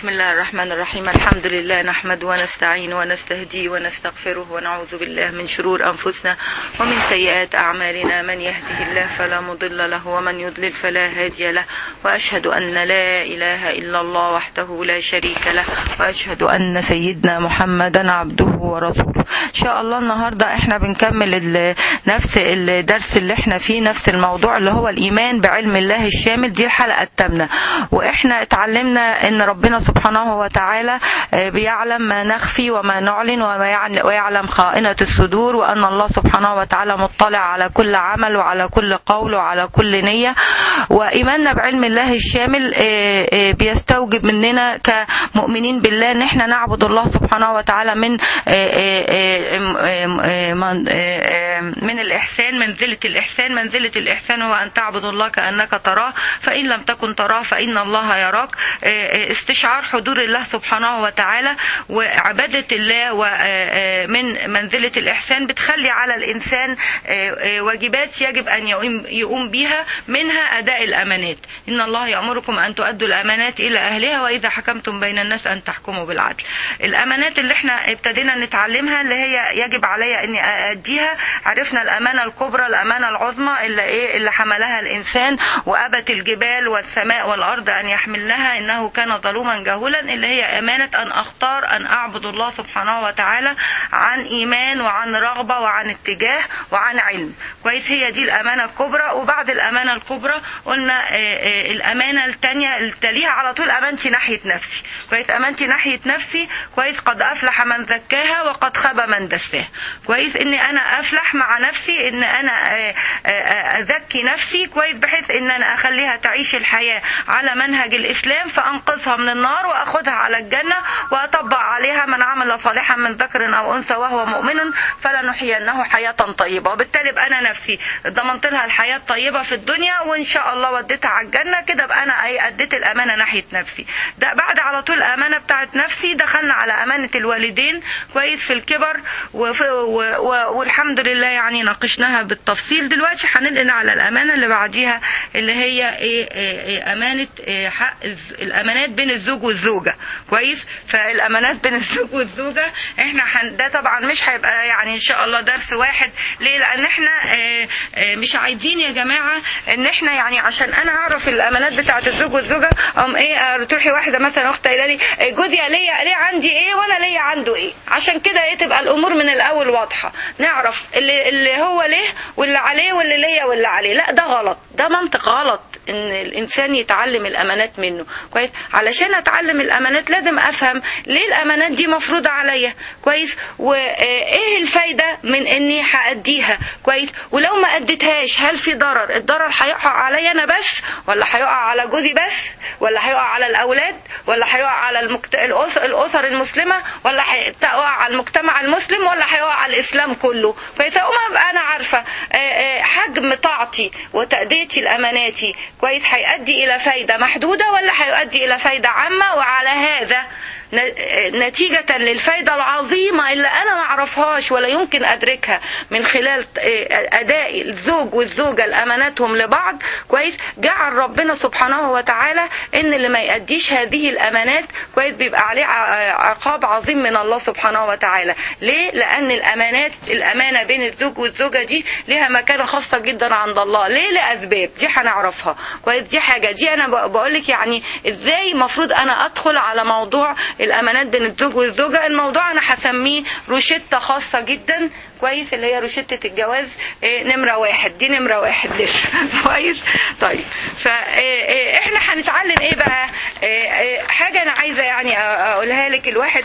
بسم الله الرحمن الرحيم الحمد لله نحمد ونستعين ونستهدي ونستغفره ونعوذ بالله من شرور أنفسنا ومن سيئات أعمالنا من يهده الله فلا مضل له ومن يضلل فلا هادي له وأشهد أن لا إله إلا الله وحده لا شريك له وأشهد أن سيدنا محمدا عبده ورسوله إن شاء الله النهاردة احنا بنكمل ال- نفس الدرس اللي احنا فيه نفس الموضوع اللي هو الإيمان بعلم الله الشامل دي الحلقة الثامنة واحنا اتعلمنا ان ربنا سبحانه وتعالى آه، بيعلم ما نخفي وما نعلن وما يعن- ويعلم خائنة الصدور وان الله سبحانه وتعالى مطلع على كل عمل وعلى كل قول وعلى كل نية وإيماننا بعلم الله الشامل آه، آه، بيستوجب مننا كمؤمنين بالله ان احنا نعبد الله سبحانه وتعالى من آه، آه، آه، آه، آه، من- آه، آه، من الإحسان منزلة الإحسان منزلة الإحسان هو أن تعبد الله كأنك تراه فإن لم تكن تراه فإن الله يراك آه، آه، استشعار حضور الله سبحانه وتعالى وعبادة الله ومن منزلة الإحسان بتخلي على الإنسان آه، آه، واجبات يجب أن يقوم- يقوم بها منها أداء الأمانات إن الله يأمركم أن تؤدوا الأمانات إلى أهلها وإذا حكمتم بين الناس أن تحكموا بالعدل الأمانات اللي احنا ابتدينا نتعلمها اللي هي يجب علي أني أديها عرفنا الأمانة الكبرى الأمانة العظمى اللي إيه اللي حملها الإنسان وأبت الجبال والسماء والأرض أن يحملنها إنه كان ظلوما جهولا اللي هي أمانة أن أختار أن أعبد الله سبحانه وتعالى عن إيمان وعن رغبة وعن اتجاه وعن علم كويس هي دي الأمانة الكبرى وبعد الأمانة الكبرى قلنا آه، آه، الأمانة الثانية اللي تليها على طول أمانتي ناحية نفسي كويس أمانتي ناحية نفسي كويس قد أفلح من زكاها وقد خاب من دساها كويس إني أنا أفلح مع نفسي إن أنا آه، آه، آه، أزكي نفسي كويس بحيث إن أنا أخليها تعيش الحياة على منهج الإسلام فأنقذها من النار وأخذها على الجنة وأطبق عليها من عمل صالحا من ذكر أو أنثى وهو مؤمن فلنحيينه حياة طيبة وبالتالي بقى أنا نفسي ضمنت لها الحياة الطيبة في الدنيا وإن شاء الله وديتها على الجنة كده بقى أنا أي أديت الأمانة ناحية نفسي ده بعد على طول الأمانة بتاعت نفسي دخلنا على أمانة الوالدين كويس في الكبر وفي و و والحمد لله يعني ناقشناها بالتفصيل دلوقتي هننقل على الأمانة اللي بعديها اللي هي إيه إيه إيه أمانة إيه حق الز- الأمانات بين الزوج والزوجة كويس فالأمانات بين الزوج والزوجة احنا حن ده طبعا مش هيبقى يعني إن شاء الله درس واحد ليه لأن احنا آه، آه، مش عايزين يا جماعة ان احنا يعني عشان انا اعرف الامانات بتاعت الزوج والزوجة ام ايه آه، تروحي واحدة مثلا اخت قايله لي آه، جوزي ليا ليه عندي ايه وانا ليا عنده ايه عشان كده ايه تبقى الامور من الاول واضحة نعرف اللي, اللي هو ليه واللي عليه واللي ليا واللي عليه لا ده غلط ده منطق غلط ان الانسان يتعلم الامانات منه كويس علشان اتعلم الامانات لازم افهم ليه الامانات دي مفروضه عليا كويس وايه الفايده من اني هاديها كويس ولو ما اديتهاش هل في ضرر الضرر هيقع عليا انا بس ولا هيقع على جوزي بس ولا هيقع على الاولاد ولا هيقع على المكت... الأس... الاسر المسلمه ولا هيقع على المجتمع المسلم ولا هيقع على الاسلام كله كويس اقوم ابقى انا عارفه آه، آه، حجم طاعتي وتاديتي لاماناتي كويس هيؤدي الى فايده محدوده ولا هيؤدي الى فايده عامه وعلى هذا ن- نتيجة للفايدة العظيمة اللي أنا ما أعرفهاش ولا يمكن أدركها من خلال آه، أداء الزوج والزوجة لأماناتهم لبعض كويس جعل ربنا سبحانه وتعالى إن اللي ما يأديش هذه الأمانات كويس بيبقى عليه ع- عقاب عظيم من الله سبحانه وتعالى ليه؟ لأن الأمانات الأمانة بين الزوج والزوجة دي لها مكانة خاصة جدا عند الله ليه؟ لأسباب دي هنعرفها كويس دي حاجة دي أنا بقول لك يعني إزاي المفروض أنا أدخل على موضوع الامانات بين الزوج والزوجه الموضوع انا هسميه روشته خاصه جدا كويس اللي هي روشته الجواز إيه، نمره واحد دي نمره واحد لسه كويس طيب فاحنا هنتعلم ايه بقى إيه، إيه، حاجه انا عايزه يعني أ- اقولها لك الواحد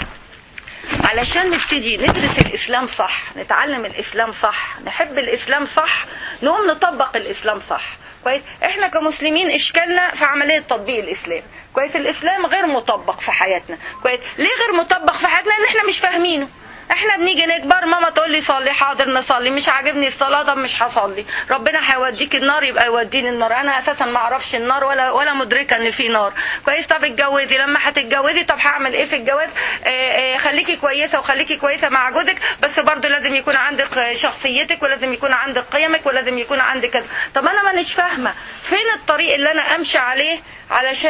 علشان نبتدي ندرس الاسلام صح نتعلم الاسلام صح نحب الاسلام صح نقوم نطبق الاسلام صح كويس احنا كمسلمين اشكالنا في عمليه تطبيق الاسلام كويس الاسلام غير مطبق في حياتنا كويس ليه غير مطبق في حياتنا ان احنا مش فاهمينه احنا بنيجي نكبر ماما تقول لي صلي حاضر نصلي مش عاجبني الصلاه طب مش هصلي ربنا هيوديك النار يبقى يوديني النار انا اساسا ما اعرفش النار ولا ولا مدركه ان في نار كويس طب اتجوزي لما هتتجوزي طب هعمل ايه في الجواز آه، آه، خليكي كويسه وخليكي كويسه مع جوزك بس برضو لازم يكون عندك شخصيتك ولازم يكون عندك قيمك ولازم يكون عندك كذا طب انا مانيش فاهمه فين الطريق اللي انا امشي عليه علشان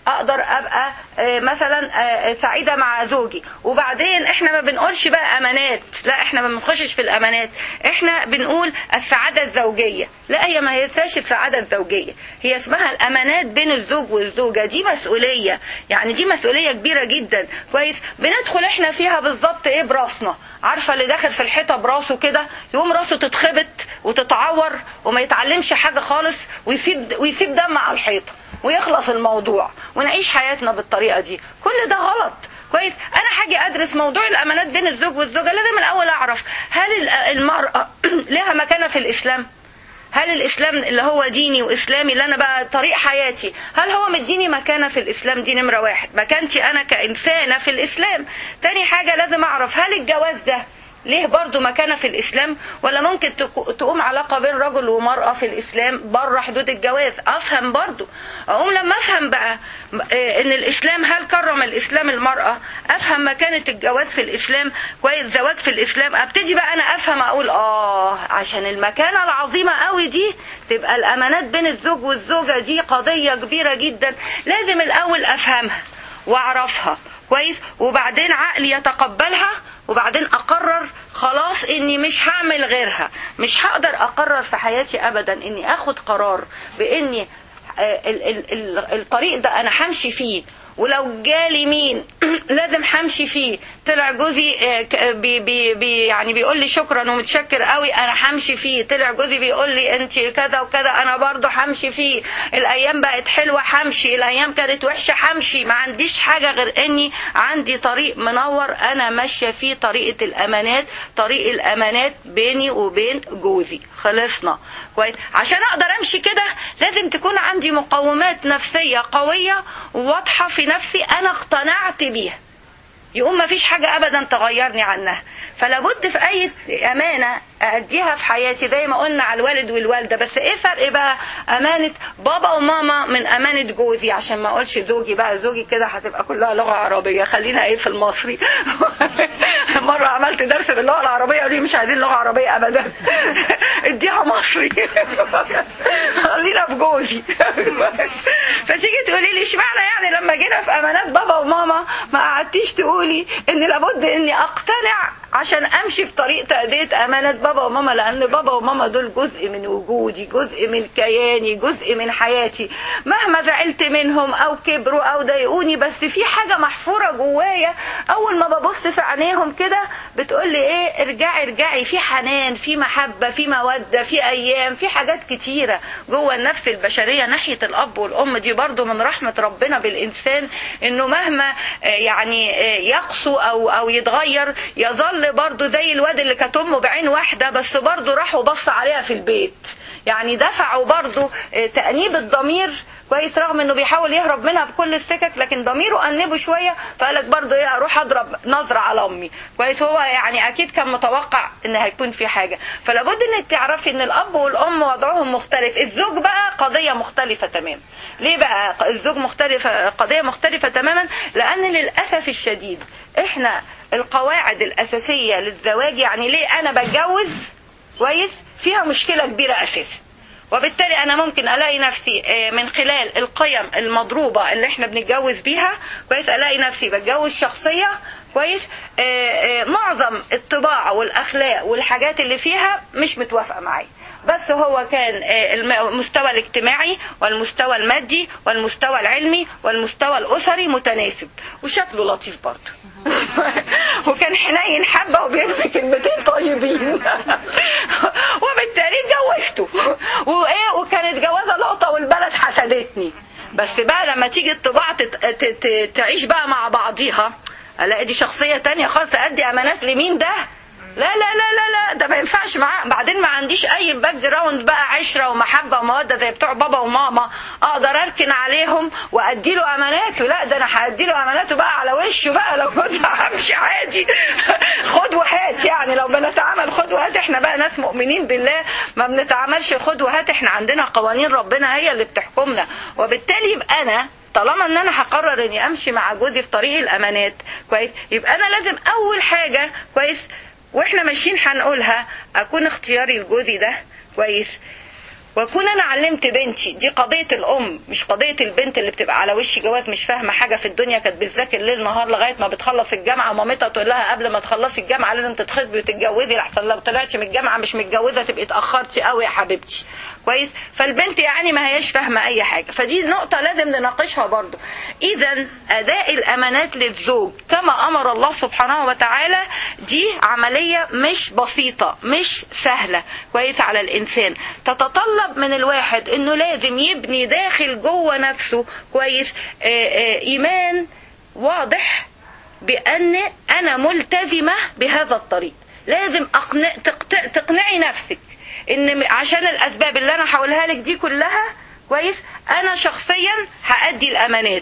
اقدر ابقى آه، مثلا آه، سعيده مع زوجي وبعدين احنا ما بنقولش بقى امانات لا احنا ما بنخشش في الامانات احنا بنقول السعاده الزوجيه لا هي ما هيساش السعاده الزوجيه هي اسمها الامانات بين الزوج والزوجه دي مسؤوليه يعني دي مسؤوليه كبيره جدا كويس بندخل احنا فيها بالظبط ايه براسنا عارفه اللي داخل في الحيطه براسه كده يقوم راسه تتخبط وتتعور وما يتعلمش حاجه خالص ويسيب ويسيب دم على الحيطه ويخلص الموضوع ونعيش حياتنا بالطريقه دي كل ده غلط كويس انا هاجي ادرس موضوع الامانات بين الزوج والزوجه لازم الاول اعرف هل ال- المراه لها مكانه في الاسلام هل الاسلام اللي هو ديني واسلامي اللي انا بقى طريق حياتي هل هو مديني مكانه في الاسلام دي نمره واحد مكانتي انا كانسانه في الاسلام تاني حاجه لازم اعرف هل الجواز ده ليه برضو مكانة في الإسلام ولا ممكن تكو- تقوم علاقة بين رجل ومرأة في الإسلام بره حدود الجواز أفهم برضو أقوم لما أفهم بقى آه، إن الإسلام هل كرم الإسلام المرأة أفهم مكانة الجواز في الإسلام كويس زواج في الإسلام أبتدي بقى أنا أفهم أقول آه عشان المكانة العظيمة قوي دي تبقى الأمانات بين الزوج والزوجة دي قضية كبيرة جدا لازم الأول أفهمها واعرفها كويس وبعدين عقلي يتقبلها وبعدين اقرر خلاص اني مش هعمل غيرها مش هقدر اقرر في حياتي ابدا اني اخد قرار باني آه، ال- ال- ال- الطريق ده انا همشي فيه ولو جالي مين لازم همشي فيه طلع جوزي آه، ك- بي بي بي يعني بيقول لي شكرا ومتشكر قوي انا همشي فيه طلع جوزي بيقول لي انت كذا وكذا انا برضو همشي فيه الايام بقت حلوه همشي الايام كانت وحشه همشي ما عنديش حاجه غير اني عندي طريق منور انا ماشيه فيه طريقه الامانات طريق الامانات بيني وبين جوزي خلصنا كويس عشان اقدر امشي كده لازم تكون عندي مقومات نفسيه قويه وواضحه في نفسي انا اقتنعت بيها يقوم ما فيش حاجة أبدا تغيرني عنها فلا بد في أي أمانة أديها في حياتي زي ما قلنا على الوالد والوالدة بس إيه فرق بقى أمانة بابا وماما من أمانة جوزي عشان ما أقولش زوجي بقى زوجي كده هتبقى كلها لغة عربية خلينا إيه في المصري مرة عملت درس باللغة العربية قالوا لي مش عايزين لغة عربية أبدا اديها مصري خلينا في جوزي فتيجي تقولي لي اشمعنى يعني لما جينا في امانات بابا وماما ما قعدتيش تقولي ان لابد اني اقتنع عشان امشي في طريق تأدية امانات بابا وماما لان بابا وماما دول جزء من وجودي جزء من كياني جزء من حياتي مهما زعلت منهم او كبروا او ضايقوني بس في حاجة محفورة جوايا اول ما ببص في عينيهم كده بتقول لي ايه ارجعي ارجعي في حنان في محبة في مودة في ايام في حاجات كتيرة جوه النفس البشرية ناحية الاب والام دي برضو من رحمة ربنا بالانسان انه مهما آه، يعني آه، يقسو او او يتغير يظل برضو زي الواد اللي كانت امه بعين واحدة بس برضو راح وبص عليها في البيت يعني دفعوا برضو آه، تأنيب الضمير كويس رغم انه بيحاول يهرب منها بكل السكك لكن ضميره انبه شويه فقال لك برضه ايه اروح اضرب نظره على امي كويس هو يعني اكيد كان متوقع ان هيكون في حاجه فلابد انك تعرفي ان الاب والام وضعهم مختلف الزوج بقى قضيه مختلفه تماما ليه بقى الزوج مختلفه قضيه مختلفه تماما لان للاسف الشديد احنا القواعد الاساسيه للزواج يعني ليه انا بتجوز كويس فيها مشكله كبيره اساسا وبالتالي انا ممكن الاقي نفسي آه، من خلال القيم المضروبه اللي احنا بنتجوز بيها كويس الاقي نفسي بتجوز شخصيه كويس آه، آه، معظم الطباع والاخلاق والحاجات اللي فيها مش متوافقه معايا بس هو كان آه، الم- المستوى الاجتماعي والمستوى المادي والمستوى العلمي والمستوى الاسري متناسب وشكله لطيف برضه وكان حنين حبه وبيرمي كلمتين طيبين وبالتالي اتجوزته وايه وكانت جوازه لقطه والبلد حسدتني بس بقى لما تيجي الطباع تت- ت- ت- تعيش بقى مع بعضيها الاقي دي شخصيه تانية خالص ادي امانات لمين ده لا لا لا لا لا ده ما ينفعش معاه بعدين ما عنديش اي باك جراوند بقى عشره ومحبه وموده زي بتوع بابا وماما اقدر اركن عليهم وادي له اماناته لا ده انا هادي له اماناته بقى على وشه بقى لو كنت همشي عادي خد وهات يعني لو بنتعامل خد وهات احنا بقى ناس مؤمنين بالله ما بنتعاملش خد وهات احنا عندنا قوانين ربنا هي اللي بتحكمنا وبالتالي يبقى انا طالما ان انا هقرر اني امشي مع جوزي في طريق الامانات كويس يبقى انا لازم اول حاجه كويس واحنا ماشيين هنقولها اكون اختياري لجوزي ده كويس واكون انا علمت بنتي دي قضيه الام مش قضيه البنت اللي بتبقى على وش جواز مش فاهمه حاجه في الدنيا كانت بتذاكر ليل نهار لغايه ما بتخلص الجامعه ومامتها تقول لها قبل ما تخلصي الجامعه لازم تتخطبي وتتجوزي لحسن لو طلعتي من الجامعه مش متجوزه تبقي اتاخرتي قوي يا حبيبتي كويس فالبنت يعني ما هياش فاهمه اي حاجه فدي نقطه لازم نناقشها برضو اذا اداء الامانات للزوج كما امر الله سبحانه وتعالى دي عمليه مش بسيطه مش سهله كويس على الانسان تتطلب من الواحد انه لازم يبني داخل جوه نفسه كويس آآ آآ ايمان واضح بان انا ملتزمه بهذا الطريق لازم أقنع تقت- تقنعي نفسك ان عشان الاسباب اللي انا هقولها لك دي كلها كويس انا شخصيا هادي الامانات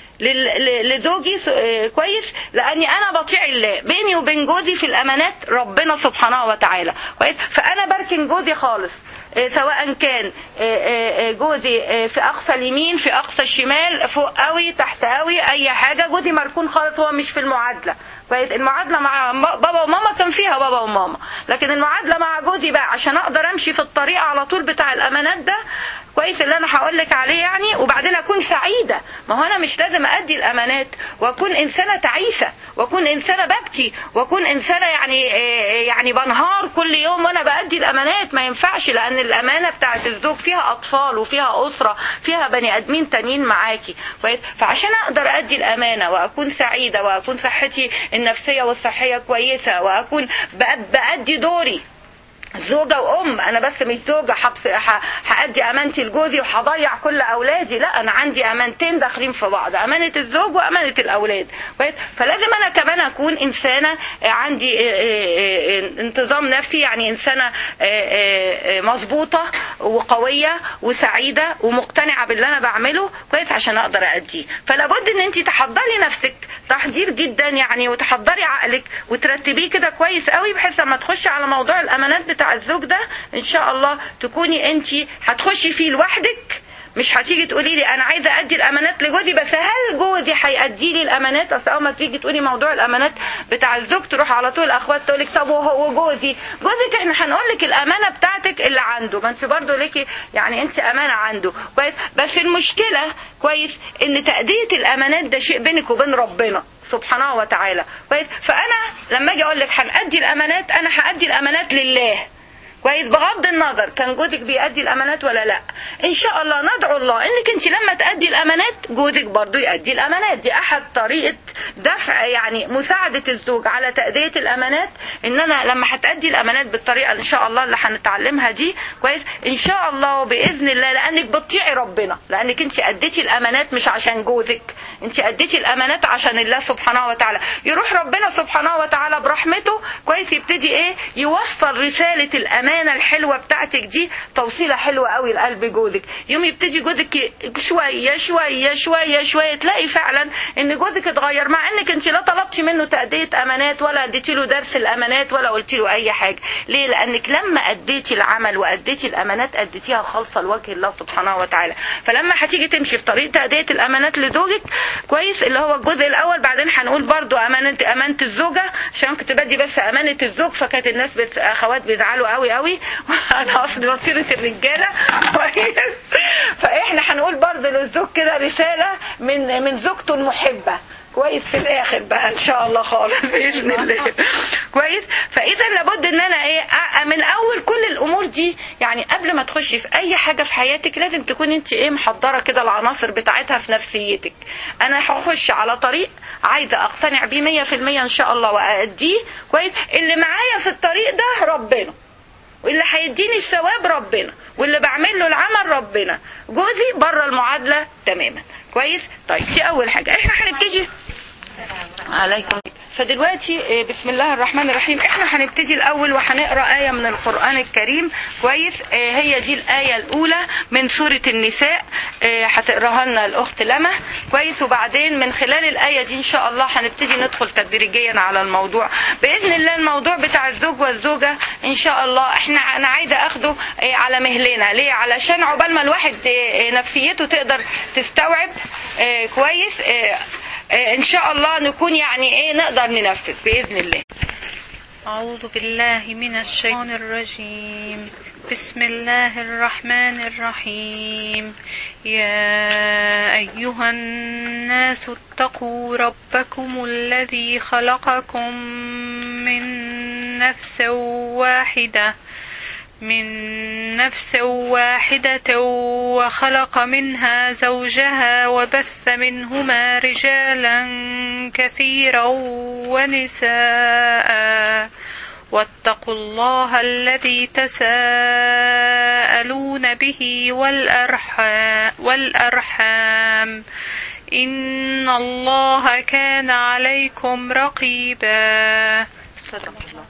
لل- ل- لزوجي س- آه، كويس لاني انا بطيع الله بيني وبين جوزي في الامانات ربنا سبحانه وتعالى كويس فانا بركن جوزي خالص آه، سواء كان آه، آه، آه، جوزي آه، في اقصى اليمين في اقصى الشمال فوق قوي تحت قوي اي حاجه جوزي مركون خالص هو مش في المعادله كويس المعادله مع م- بابا وماما كان فيها بابا وماما لكن المعادله مع جوزي بقى عشان اقدر امشي في الطريق على طول بتاع الامانات ده كويس اللي انا هقول لك عليه يعني وبعدين اكون سعيده ما هو انا مش لازم ادي الامانات واكون انسانه تعيسه واكون انسانه ببكي واكون انسانه يعني آه، يعني بنهار كل يوم وانا بادي الامانات ما ينفعش لان الامانه بتاعت الزوج فيها اطفال وفيها اسره فيها بني ادمين تانيين معاكي كويس فعشان اقدر ادي الامانه واكون سعيده واكون صحتي النفسيه والصحيه كويسه واكون بأ- بادي دوري زوجة وأم أنا بس مش زوجة حبس ح- هأدي أمانتي لجوزي وهضيع كل أولادي لا أنا عندي أمانتين داخلين في بعض أمانة الزوج وأمانة الأولاد كويس فلازم أنا كمان أكون إنسانة عندي آه، آه، آه، انتظام نفسي يعني إنسانة آه، آه، آه، مظبوطة وقوية وسعيدة ومقتنعة باللي أنا بعمله كويس عشان أقدر أديه فلابد إن أنت تحضري نفسك تحضير جدا يعني وتحضري عقلك وترتبيه كده كويس قوي بحيث لما تخشي على موضوع الامانات بتاع الزوج ده ان شاء الله تكوني انت هتخشي فيه لوحدك مش هتيجي تقولي لي انا عايزه ادي الامانات لجوزي بس هل جوزي هيأدي لي الامانات اصل اول ما تيجي تقولي موضوع الامانات بتاع الزوج تروح على طول الاخوات تقول لك طب وهو جوزي جوزك احنا هنقول لك الامانه بتاعتك اللي عنده ما انت برضه ليكي يعني انت امانه عنده كويس بس المشكله كويس ان تأدية الامانات ده شيء بينك وبين ربنا سبحانه وتعالى كويس فانا لما اجي اقول لك هنأدي الامانات انا هأدي الامانات لله كويس بغض النظر كان جوزك بيأدي الامانات ولا لا ان شاء الله ندعو الله انك انت لما تأدي الامانات جوزك برضو يأدي الامانات دي احد طريقة دفع يعني مساعدة الزوج على تأدية الامانات ان انا لما هتأدي الامانات بالطريقة ان شاء الله اللي هنتعلمها دي كويس ان شاء الله باذن الله لانك بتطيعي ربنا لانك انت اديتي الامانات مش عشان جوزك انت اديتي الامانات عشان الله سبحانه وتعالى يروح ربنا سبحانه وتعالى برحمته كويس يبتدي ايه يوصل رسالة الامانة الحلوة بتاعتك دي توصيلة حلوة قوي لقلب جوزك يوم يبتدي جوزك ي- شوية شوية شوية شوية تلاقي فعلا ان جوزك اتغير مع انك انت لا طلبتي منه تأدية امانات ولا اديتي له درس الامانات ولا قلتي له اي حاجة ليه لانك لما اديتي العمل واديتي الامانات اديتيها خالصة لوجه الله سبحانه وتعالى فلما هتيجي تمشي في طريق تأدية الامانات لزوجك كويس اللي هو الجزء الاول بعدين هنقول برضو امانة امانة الزوجة عشان كنت بدي بس امانة الزوج فكانت الناس بت... اخوات بيزعلوا قوي قوي انا قصدي وسيلة الرجالة كويس فاحنا هنقول برضو للزوج كده رسالة من من زوجته المحبة كويس في الاخر بقى ان شاء الله خالص باذن الله كويس فاذا لابد ان انا ايه أ- من اول كل الامور دي يعني قبل ما تخشي في اي حاجه في حياتك لازم تكون انت ايه محضره كده العناصر بتاعتها في نفسيتك انا هخش على طريق عايزه اقتنع بيه 100% ان شاء الله واديه كويس اللي معايا في الطريق ده ربنا واللي هيديني الثواب ربنا واللي بعمل له العمل ربنا جوزي بره المعادله تماما كويس طيب دي اول حاجه احنا هنبتدي عليكم فدلوقتي آه، بسم الله الرحمن الرحيم احنا هنبتدي الاول وهنقرا ايه من القران الكريم كويس آه، هي دي الايه الاولى من سوره النساء آه، هتقراها لنا الاخت لما كويس وبعدين من خلال الايه دي ان شاء الله هنبتدي ندخل تدريجيا على الموضوع باذن الله الموضوع بتاع الزوج والزوجه ان شاء الله احنا انا عايزه اخده آه، على مهلنا ليه علشان عقبال ما الواحد آه، آه، نفسيته تقدر تستوعب آه، كويس آه، آه، ان شاء الله نكون يعني ايه نقدر ننفذ باذن الله أعوذ بالله من الشيطان الرجيم بسم الله الرحمن الرحيم يا أيها الناس اتقوا ربكم الذي خلقكم من نفس واحدة من نفس واحدة وخلق منها زوجها وبث منهما رجالا كثيرا ونساء واتقوا الله الذي تساءلون به والأرحام, والأرحام إن الله كان عليكم رقيبا صدق الله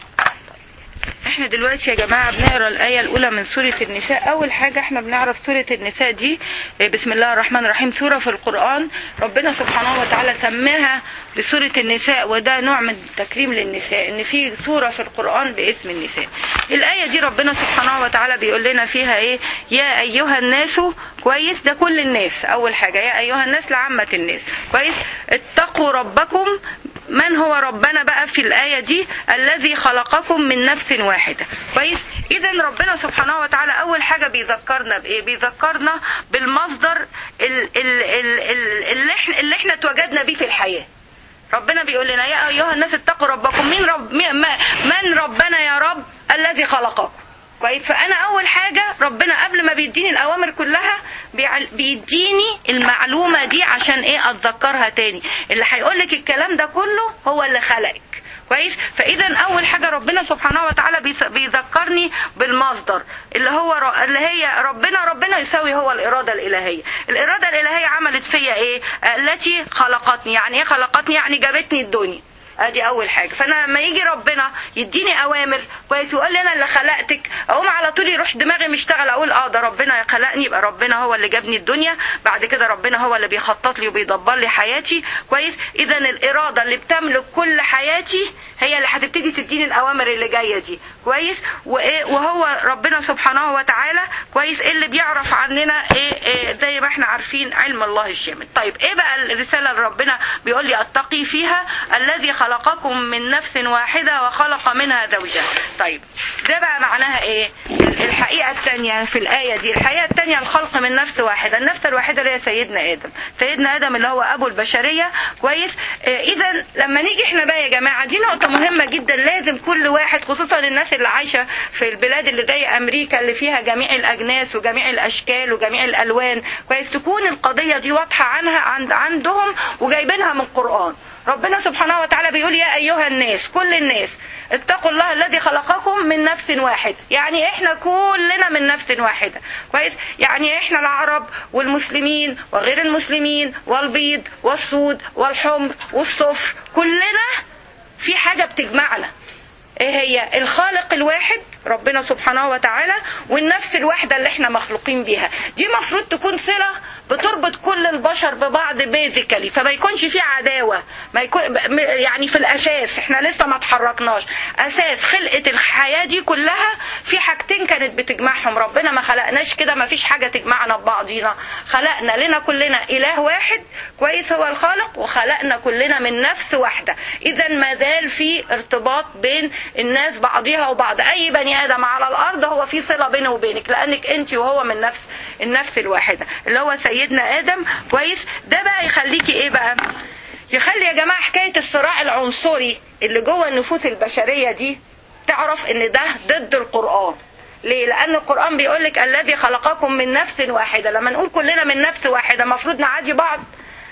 احنا دلوقتي يا جماعة بنقرا الآية الأولى من سورة النساء أول حاجة احنا بنعرف سورة النساء دي بسم الله الرحمن الرحيم سورة في القرآن ربنا سبحانه وتعالى سماها بسورة النساء وده نوع من التكريم للنساء ان في سورة في القرآن باسم النساء الآية دي ربنا سبحانه وتعالى بيقول لنا فيها ايه يا أيها الناس كويس ده كل الناس أول حاجة يا أيها الناس لعامة الناس كويس اتقوا ربكم من هو ربنا بقى في الآية دي الذي خلقكم من نفس واحدة كويس إذا ربنا سبحانه وتعالى أول حاجة بيذكرنا بإيه بيذكرنا بالمصدر ال- ال- ال- ال- اللي احنا اللي احنا اتوجدنا بيه في الحياة ربنا بيقول لنا يا أيها الناس اتقوا ربكم مين رب مين- ما- من ربنا يا رب الذي خلقكم كويس فانا اول حاجه ربنا قبل ما بيديني الاوامر كلها بيع- بيديني المعلومه دي عشان ايه اتذكرها تاني اللي هيقول لك الكلام ده كله هو اللي خلقك كويس فاذا اول حاجه ربنا سبحانه وتعالى بيس- بيذكرني بالمصدر اللي هو ر- اللي هي ربنا ربنا يساوي هو الاراده الالهيه الاراده الالهيه عملت فيا ايه التي خلقتني يعني ايه خلقتني يعني جابتني الدنيا ادي اول حاجه فانا لما يجي ربنا يديني اوامر كويس ويقول لي انا اللي خلقتك اقوم على طول يروح دماغي مشتغل اقول اه ده ربنا خلقني يبقى ربنا هو اللي جابني الدنيا بعد كده ربنا هو اللي بيخطط لي وبيدبر لي حياتي كويس اذا الاراده اللي بتملك كل حياتي هي اللي هتبتدي تديني الاوامر اللي جايه دي كويس وايه وهو ربنا سبحانه وتعالى كويس اللي بيعرف عننا ايه, إيه زي ما احنا عارفين علم الله الشامل طيب ايه بقى الرساله اللي ربنا بيقول لي اتقي فيها الذي خلقكم من نفس واحده وخلق منها زوجها طيب ده بقى معناها ايه الحقيقه الثانيه في الايه دي الحقيقه الثانيه الخلق من نفس واحده النفس الواحده اللي هي سيدنا ادم سيدنا ادم اللي هو ابو البشريه كويس إيه اذا لما نيجي احنا بقى يا جماعه دي نقطه مهمه جدا لازم كل واحد خصوصا الناس اللي عايشه في البلاد اللي زي امريكا اللي فيها جميع الاجناس وجميع الاشكال وجميع الالوان كويس تكون القضيه دي واضحه عنها عند عندهم وجايبينها من القران ربنا سبحانه وتعالى بيقول يا ايها الناس كل الناس اتقوا الله الذي خلقكم من نفس واحده يعني احنا كلنا من نفس واحده كويس يعني احنا العرب والمسلمين وغير المسلمين والبيض والسود والحمر والصفر كلنا في حاجه بتجمعنا ايه هي الخالق الواحد ربنا سبحانه وتعالى والنفس الواحده اللي احنا مخلوقين بيها دي مفروض تكون صله بتربط كل البشر ببعض بيزيكالي فما يكونش في عداوه ما يكون يعني في الاساس احنا لسه ما اتحركناش اساس خلقه الحياه دي كلها في حاجتين كانت بتجمعهم ربنا ما خلقناش كده ما فيش حاجه تجمعنا ببعضينا خلقنا لنا كلنا اله واحد كويس هو الخالق وخلقنا كلنا من نفس واحده اذا ما زال في ارتباط بين الناس بعضيها وبعض اي بني ادم على الارض هو في صله بينه وبينك لانك انت وهو من نفس النفس الواحده اللي هو سيدنا ادم كويس ده بقى يخليكي ايه بقى يخلي يا جماعه حكايه الصراع العنصري اللي جوه النفوس البشريه دي تعرف ان ده ضد القران ليه؟ لأن القرآن بيقول لك الذي خلقكم من نفس واحدة، لما نقول كلنا من نفس واحدة المفروض نعادي بعض.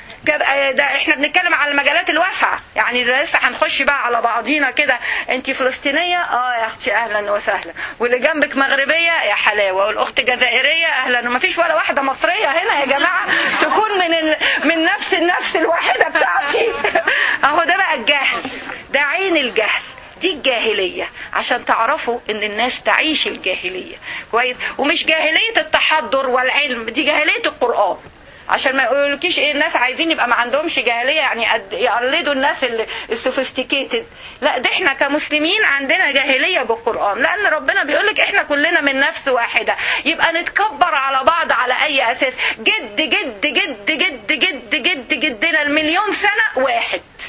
ده احنا بنتكلم على المجالات الواسعه يعني ده لسه هنخش بقى على بعضينا كده انت فلسطينيه اه يا اختي اهلا وسهلا واللي جنبك مغربيه يا حلاوه والاخت جزائريه اهلا وما فيش ولا واحده مصريه هنا يا جماعه تكون من ال... من نفس النفس الواحده بتاعتي اهو ده بقى الجهل ده عين الجهل دي الجاهلية عشان تعرفوا ان الناس تعيش الجاهلية كويس ومش جاهلية التحضر والعلم دي جاهلية القرآن عشان ما يقولكيش ايه الناس عايزين يبقى ما عندهمش جاهليه يعني يقلدوا الناس السوفيستيكيتد لا ده احنا كمسلمين عندنا جاهليه بالقران لان ربنا بيقول لك احنا كلنا من نفس واحده يبقى نتكبر على بعض على اي اساس جد جد جد جد جد جد جدنا المليون سنه واحد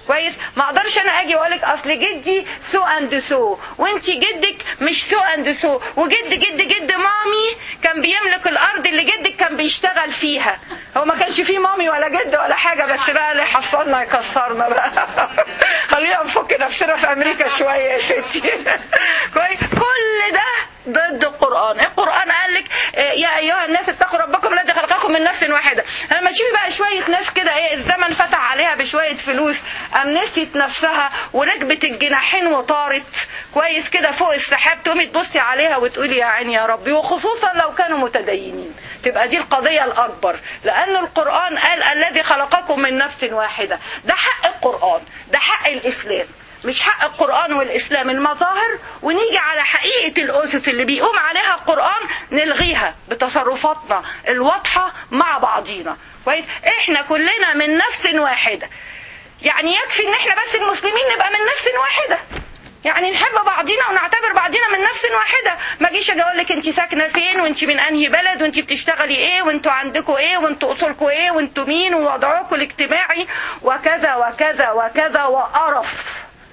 كويس ما اقدرش انا اجي واقول لك اصل جدي سو اند سو وانت جدك مش سو اند سو وجد جد جد مامي كان بيملك الارض اللي جدك كان بيشتغل فيها هو ما كانش فيه مامي ولا جد ولا حاجه بس بقى اللي حصلنا يكسرنا بقى خلينا نفك نفسنا في امريكا شويه يا ستي كويس كل ده ضد القرآن القرآن قال لك يا أيها الناس اتقوا ربكم الذي خلقكم من نفس واحدة لما تشوفي بقى شوية ناس كده ايه الزمن فتح عليها بشوية فلوس قام نسيت نفسها وركبت الجناحين وطارت كويس كده فوق السحاب تقومي تبصي عليها وتقولي يا عيني يا ربي وخصوصا لو كانوا متدينين تبقى دي القضية الأكبر لأن القرآن قال الذي خلقكم من نفس واحدة ده حق القرآن ده حق الإسلام مش حق القرآن والإسلام المظاهر ونيجي على حقيقة الأسس اللي بيقوم عليها القرآن نلغيها بتصرفاتنا الواضحة مع بعضينا كويس احنا كلنا من نفس واحدة يعني يكفي ان احنا بس المسلمين نبقى من نفس واحدة يعني نحب بعضينا ونعتبر بعضينا من نفس واحده ما اجيش اجي اقول لك انت ساكنه فين وانت من انهي بلد وانت بتشتغلي ايه وانتوا عندكم ايه وانتوا اصولكم ايه وانتوا مين ووضعكم الاجتماعي وكذا وكذا وكذا وقرف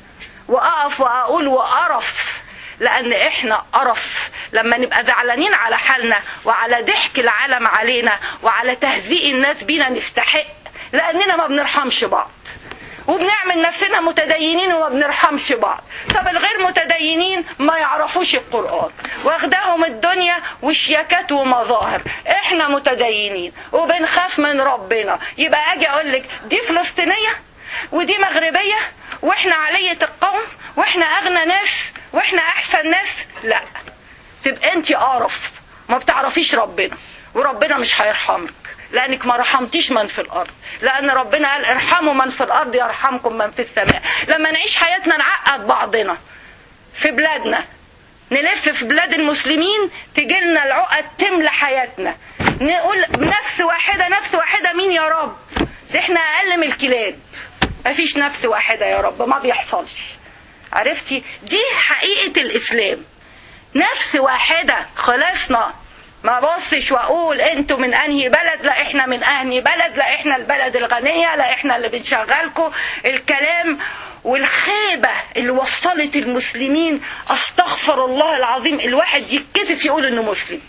واقف واقول وقرف لان احنا قرف لما نبقى زعلانين على حالنا وعلى ضحك العالم علينا وعلى تهزيء الناس بينا نستحق لاننا ما بنرحمش بعض وبنعمل نفسنا متدينين وما بنرحمش بعض طب الغير متدينين ما يعرفوش القرآن واخداهم الدنيا وشياكات ومظاهر احنا متدينين وبنخاف من ربنا يبقى اجي اقول لك دي فلسطينية ودي مغربية واحنا علية القوم واحنا اغنى ناس واحنا احسن ناس لا تبقى انت قرف ما بتعرفيش ربنا وربنا مش هيرحمك لانك ما رحمتيش من في الارض لان ربنا قال ارحموا من في الارض يرحمكم من في السماء لما نعيش حياتنا نعقد بعضنا في بلادنا نلف في بلاد المسلمين تجيلنا العقد تملى حياتنا نقول نفس واحده نفس واحده مين يا رب ده احنا اقل من الكلاب مفيش نفس واحده يا رب ما بيحصلش عرفتي دي حقيقه الاسلام نفس واحده خلصنا ما بصش واقول انتوا من انهي بلد لا احنا من انهي بلد لا احنا البلد الغنيه لا احنا اللي بنشغلكم الكلام والخيبه اللي وصلت المسلمين استغفر الله العظيم الواحد يتكسف يقول انه مسلم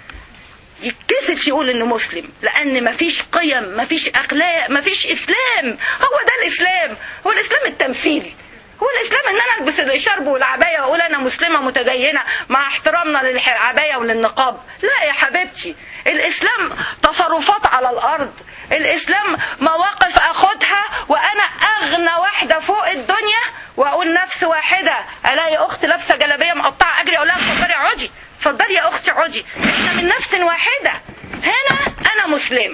يتكسف يقول انه مسلم لان مفيش قيم مفيش اخلاق مفيش اسلام هو ده الاسلام هو الاسلام التمثيل هو الاسلام ان انا البس الشرب والعبايه واقول انا مسلمه متدينه مع احترامنا للعبايه وللنقاب لا يا حبيبتي الاسلام تصرفات على الارض الاسلام مواقف اخدها وانا اغنى واحده فوق الدنيا واقول نفس واحده الاقي اخت لابسه جلابيه مقطعه اجري اقول لها اتفضلي اقعدي اتفضلي يا اختي اقعدي احنا من نفس واحده هنا انا مسلمه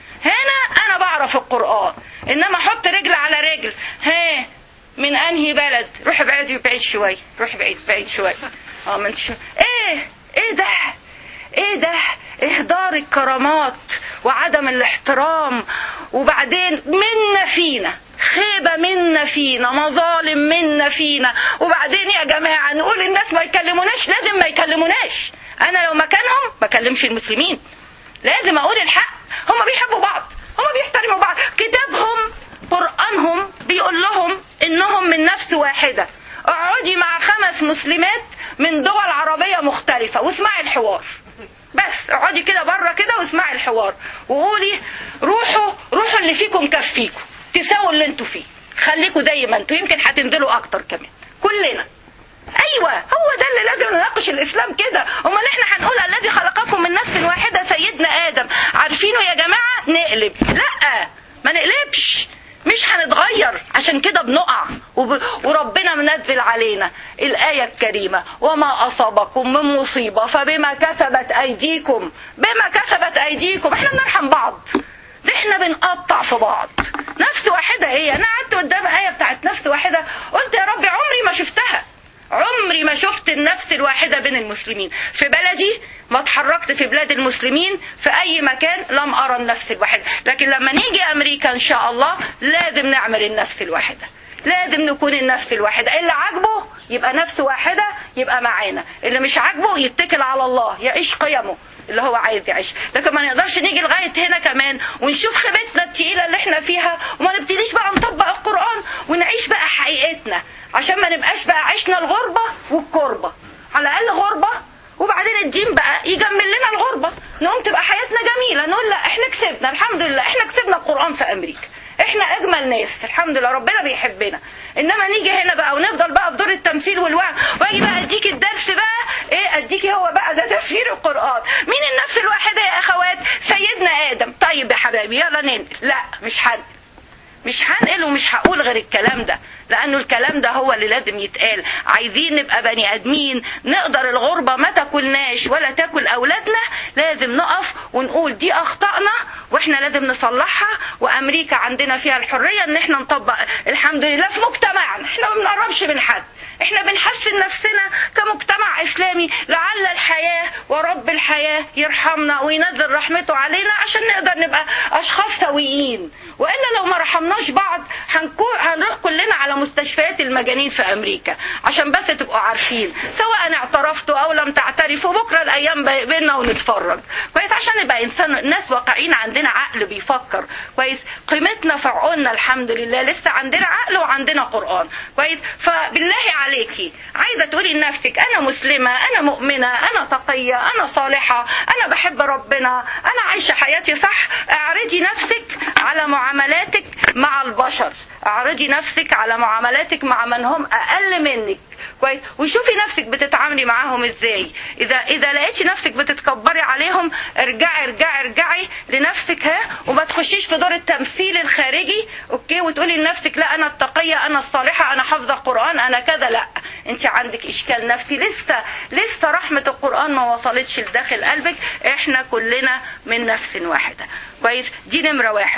هنا انا بعرف القران انما احط رجل على رجل ها من انهي بلد روح بعيد بعيد شوي روح بعيد بعيد شوي اه من شو ايه ايه ده ايه ده اهدار الكرامات وعدم الاحترام وبعدين منا فينا خيبه منا فينا مظالم منا فينا وبعدين يا جماعه نقول الناس ما يكلموناش لازم ما يكلموناش انا لو مكانهم ما اكلمش المسلمين لازم اقول الحق هم بيحبوا بعض هم بيحترموا بعض كتابهم قرآنهم بيقول لهم انهم من نفس واحدة اقعدي مع خمس مسلمات من دول عربية مختلفة واسمعي الحوار بس اقعدي كده بره كده واسمعي الحوار وقولي روحوا روحوا اللي فيكم كفيكم تساووا اللي انتوا فيه خليكوا زي ما انتوا يمكن هتنزلوا اكتر كمان كلنا ايوه هو ده اللي لازم نناقش الاسلام كده امال احنا هنقول الذي خلقكم من نفس واحده سيدنا ادم عارفينه يا جماعه نقلب لا ما نقلبش مش هنتغير عشان كده بنقع وب... وربنا منزل علينا الآية الكريمة وما أصابكم من مصيبة فبما كسبت أيديكم بما كسبت أيديكم احنا بنرحم بعض ده احنا بنقطع في بعض نفس واحدة ايه انا قعدت قدام آية بتاعت نفس واحدة قلت يا ربي عمري ما شفتها عمري ما شفت النفس الواحدة بين المسلمين في بلدي ما اتحركت في بلاد المسلمين في أي مكان لم أرى النفس الواحدة لكن لما نيجي أمريكا إن شاء الله لازم نعمل النفس الواحدة لازم نكون النفس الواحدة اللي عاجبه يبقى نفس واحدة يبقى معانا اللي مش عاجبه يتكل على الله يعيش قيمه اللي هو عايز يعيش لكن ما نقدرش نيجي لغايه هنا كمان ونشوف خيبتنا التقيله اللي احنا فيها وما نبتديش بقى نطبق القران ون... عشان ما نبقاش بقى عشنا الغربة والكربة على الأقل غربة وبعدين الدين بقى يجمل لنا الغربة نقوم تبقى حياتنا جميلة نقول لا احنا كسبنا الحمد لله احنا كسبنا القرآن في أمريكا احنا اجمل ناس الحمد لله ربنا بيحبنا انما نيجي هنا بقى ونفضل بقى في دور التمثيل والوعي واجي بقى اديك الدرس بقى ايه اديكي هو بقى ده تفسير القران مين النفس الواحده يا اخوات سيدنا ادم طيب يا حبايبي يلا ننقل لا مش هنقل مش هنقل ومش هقول غير الكلام ده لانه الكلام ده هو اللي لازم يتقال عايزين نبقى بني ادمين نقدر الغربه ما تاكلناش ولا تاكل اولادنا لازم نقف ونقول دي اخطائنا واحنا لازم نصلحها وامريكا عندنا فيها الحريه ان احنا نطبق الحمد لله في مجتمعنا احنا ما بنقربش من حد احنا بنحسن نفسنا كمجتمع اسلامي لعل الحياه ورب الحياه يرحمنا وينزل رحمته علينا عشان نقدر نبقى اشخاص سويين والا لو ما رحمناش بعض هنكون هنروح كلنا على مستشفيات المجانين في امريكا عشان بس تبقوا عارفين سواء اعترفتوا او لم تعترفوا بكره الايام بينا ونتفرج كويس عشان نبقى انسان ناس واقعين عندنا عقل بيفكر كويس قيمتنا في عقولنا الحمد لله لسه عندنا عقل وعندنا قران كويس فبالله عليكي عايزه تقولي لنفسك انا مسلمه انا مؤمنه انا تقيه انا صالحه انا بحب ربنا انا عايشه حياتي صح اعرضي نفسك على معاملاتك مع البشر اعرضي نفسك على معاملاتك مع من هم اقل منك كويس وشوفي نفسك بتتعاملي معاهم ازاي اذا اذا لقيتي نفسك بتتكبري عليهم ارجعي ارجعي ارجعي لنفسك ها وما تخشيش في دور التمثيل الخارجي اوكي وتقولي لنفسك لا انا التقيه انا الصالحه انا حافظه القران انا كذا لا انت عندك اشكال نفسي لسه لسه رحمه القران ما وصلتش لداخل قلبك احنا كلنا من نفس واحده كويس دي نمره واحد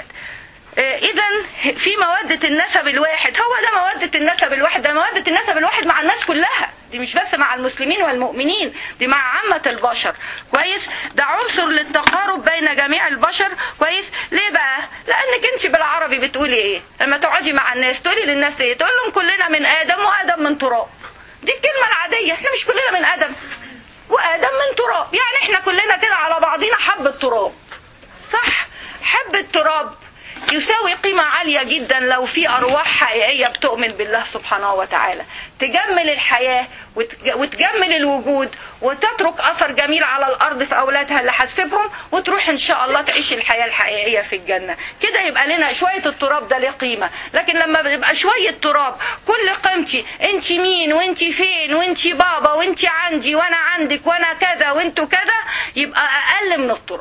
اذا في مودة النسب الواحد هو ده مودة النسب الواحد ده مودة النسب الواحد مع الناس كلها دي مش بس مع المسلمين والمؤمنين دي مع عامة البشر كويس ده عنصر للتقارب بين جميع البشر كويس ليه بقى لانك انت بالعربي بتقولي ايه لما تقعدي مع الناس تقولي للناس ايه تقول لهم كلنا من ادم وادم من تراب دي الكلمة العادية احنا مش كلنا من ادم وادم من تراب يعني احنا كلنا كده على بعضينا حبة تراب صح حبة تراب يساوي قيمة عالية جدا لو في أرواح حقيقية بتؤمن بالله سبحانه وتعالى تجمل الحياة وتجمل الوجود وتترك أثر جميل على الأرض في أولادها اللي هتسيبهم وتروح إن شاء الله تعيش الحياة الحقيقية في الجنة كده يبقى لنا شوية التراب ده له قيمة لكن لما بيبقى شوية تراب كل قيمتي انت مين وانت فين وانت بابا وانت عندي وانا عندك وانا كذا وانتوا كذا يبقى أقل من التراب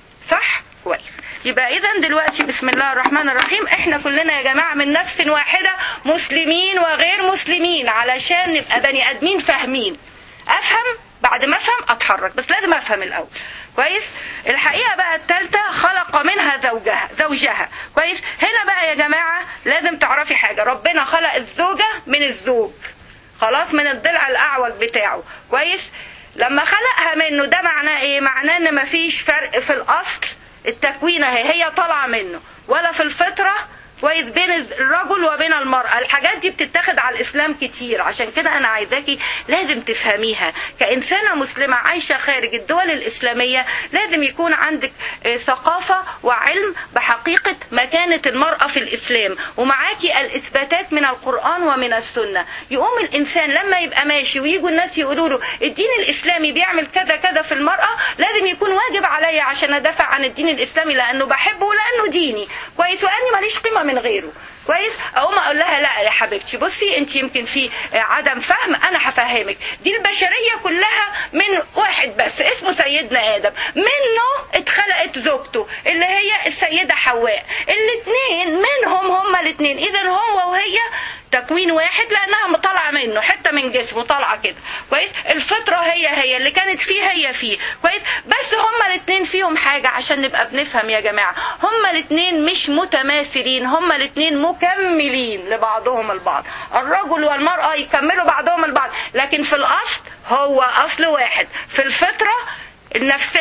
صح كويس يبقى اذا دلوقتي بسم الله الرحمن الرحيم احنا كلنا يا جماعه من نفس واحده مسلمين وغير مسلمين علشان نبقى بني ادمين فاهمين افهم بعد ما افهم اتحرك بس لازم افهم الاول كويس الحقيقه بقى الثالثه خلق منها زوجها زوجها كويس هنا بقى يا جماعه لازم تعرفي حاجه ربنا خلق الزوجه من الزوج خلاص من الضلع الاعوج بتاعه كويس لما خلقها منه ده معناه ايه معناه ان مفيش فرق في الاصل التكوين اهي هي طالعه منه ولا في الفطره كويس بين الرجل وبين المرأة الحاجات دي بتتاخد على الإسلام كتير عشان كده أنا عايزاكي لازم تفهميها كإنسانة مسلمة عايشة خارج الدول الإسلامية لازم يكون عندك ثقافة وعلم بحقيقة مكانة المرأة في الإسلام ومعاكي الإثباتات من القرآن ومن السنة يقوم الإنسان لما يبقى ماشي ويجوا الناس يقولوا له الدين الإسلامي بيعمل كذا كذا في المرأة لازم يكون واجب عليا عشان أدافع عن الدين الإسلامي لأنه بحبه ولأنه ديني كويس وأني ماليش قيمة من غيره كويس اقوم اقول لها لا يا حبيبتي بصي انت يمكن في عدم فهم انا هفهمك دي البشريه كلها من واحد بس اسمه سيدنا ادم منه اتخلقت زوجته اللي هي السيده حواء الاثنين منهم هما الاثنين اذا هو وهي تكوين واحد لانها طالعه منه حته من جسمه طالعه كده كويس الفطره هي هي اللي كانت فيه هي فيه كويس بس هما الاثنين فيهم حاجه عشان نبقى بنفهم يا جماعه هما الاثنين مش متماثلين هما الاثنين مكملين لبعضهم البعض الرجل والمراه يكملوا بعضهم البعض لكن في الاصل هو اصل واحد في الفطره النفس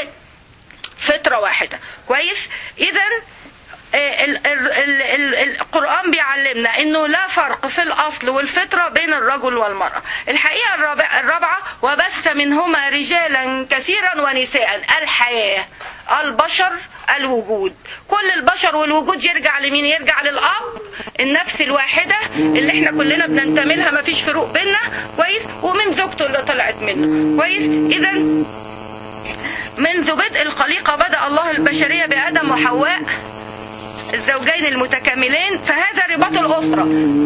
فطره واحده كويس اذا ال ال ال ال القرآن بيعلمنا انه لا فرق في الاصل والفطرة بين الرجل والمرأة الحقيقة الرابعة وبث منهما رجالا كثيرا ونساء الحياة البشر الوجود كل البشر والوجود يرجع لمين يرجع للاب النفس الواحده اللي احنا كلنا بننتمي لها ما فيش فروق بينا كويس ومن زوجته اللي طلعت منه كويس اذا منذ بدء الخليقه بدا الله البشريه بادم وحواء الزوجين المتكاملين فهذا رباط الاسره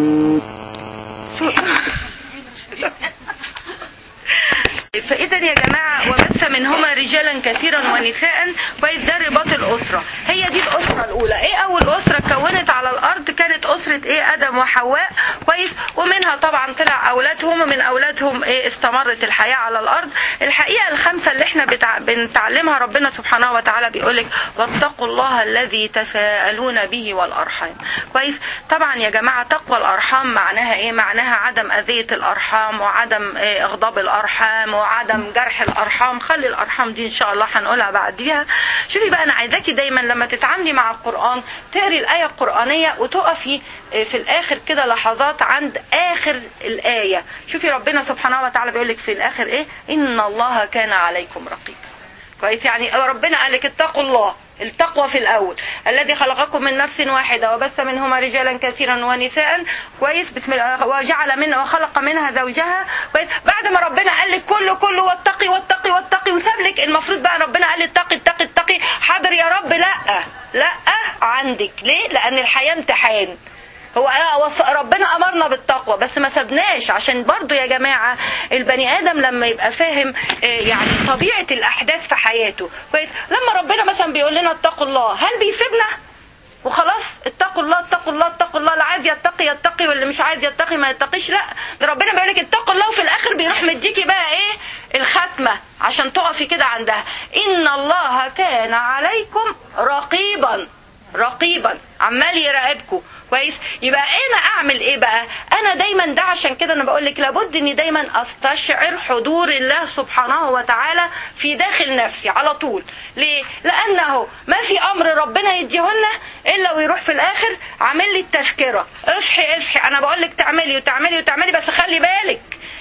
فاذا يا جماعه وبث منهما رجالا كثيرا ونساء كويس ده رباط الاسره هي دي الاسره الاولى ايه اول اسره اتكونت على الارض كانت اسره ايه ادم وحواء كويس ومنها طبعا طلع اولادهم ومن اولادهم ايه استمرت الحياه على الارض الحقيقه الخمسه اللي احنا بتع... بنتعلمها ربنا سبحانه وتعالى بيقول لك واتقوا الله الذي تساءلون به والارحام كويس طبعا يا جماعه تقوى الارحام معناها ايه معناها عدم اذيه الارحام وعدم إيه اغضاب الارحام وعدم جرح الارحام خلي الارحام دي ان شاء الله هنقولها بعديها شوفي بقى انا عايزاكي دايما لما تتعاملي مع القران تقري الايه القرانيه وتقفي في الاخر كده لحظات عند اخر الايه شوفي ربنا سبحانه وتعالى بيقول لك في الاخر ايه ان الله كان عليكم رقيبا كويس يعني ربنا قال لك اتقوا الله التقوى في الاول الذي خلقكم من نفس واحده وبث منهما رجالا كثيرا ونساء كويس بسم الله وجعل منها وخلق منها زوجها كويس بعد ما ربنا قال لك كله كله واتقي واتقي واتقي وساب لك المفروض بقى ربنا قال اتقي اتقي اتقي حاضر يا رب لا لا عندك ليه لان الحياه امتحان هو ربنا امرنا بالتقوى بس ما سبناش عشان برضو يا جماعه البني ادم لما يبقى فاهم يعني طبيعه الاحداث في حياته كويس لما ربنا مثلا بيقول لنا اتقوا الله هل بيسيبنا وخلاص اتقوا الله اتقوا الله اتقوا الله اللي عايز يتقي يتقي واللي مش عايز يتقي ما يتقيش لا ده ربنا بيقول لك اتقوا الله وفي الاخر بيروح مديكي بقى ايه الختمه عشان تقفي كده عندها ان الله كان عليكم رقيبا رقيبا عمال يراقبكم كويس يبقى انا اعمل ايه بقى انا دايما ده عشان كده انا بقول لك لابد اني دايما استشعر حضور الله سبحانه وتعالى في داخل نفسي على طول ليه لانه ما في امر ربنا يديهولنا الا ويروح في الاخر عامل لي التذكره اصحي اصحي انا بقول لك تعملي وتعملي وتعملي بس خلي بالك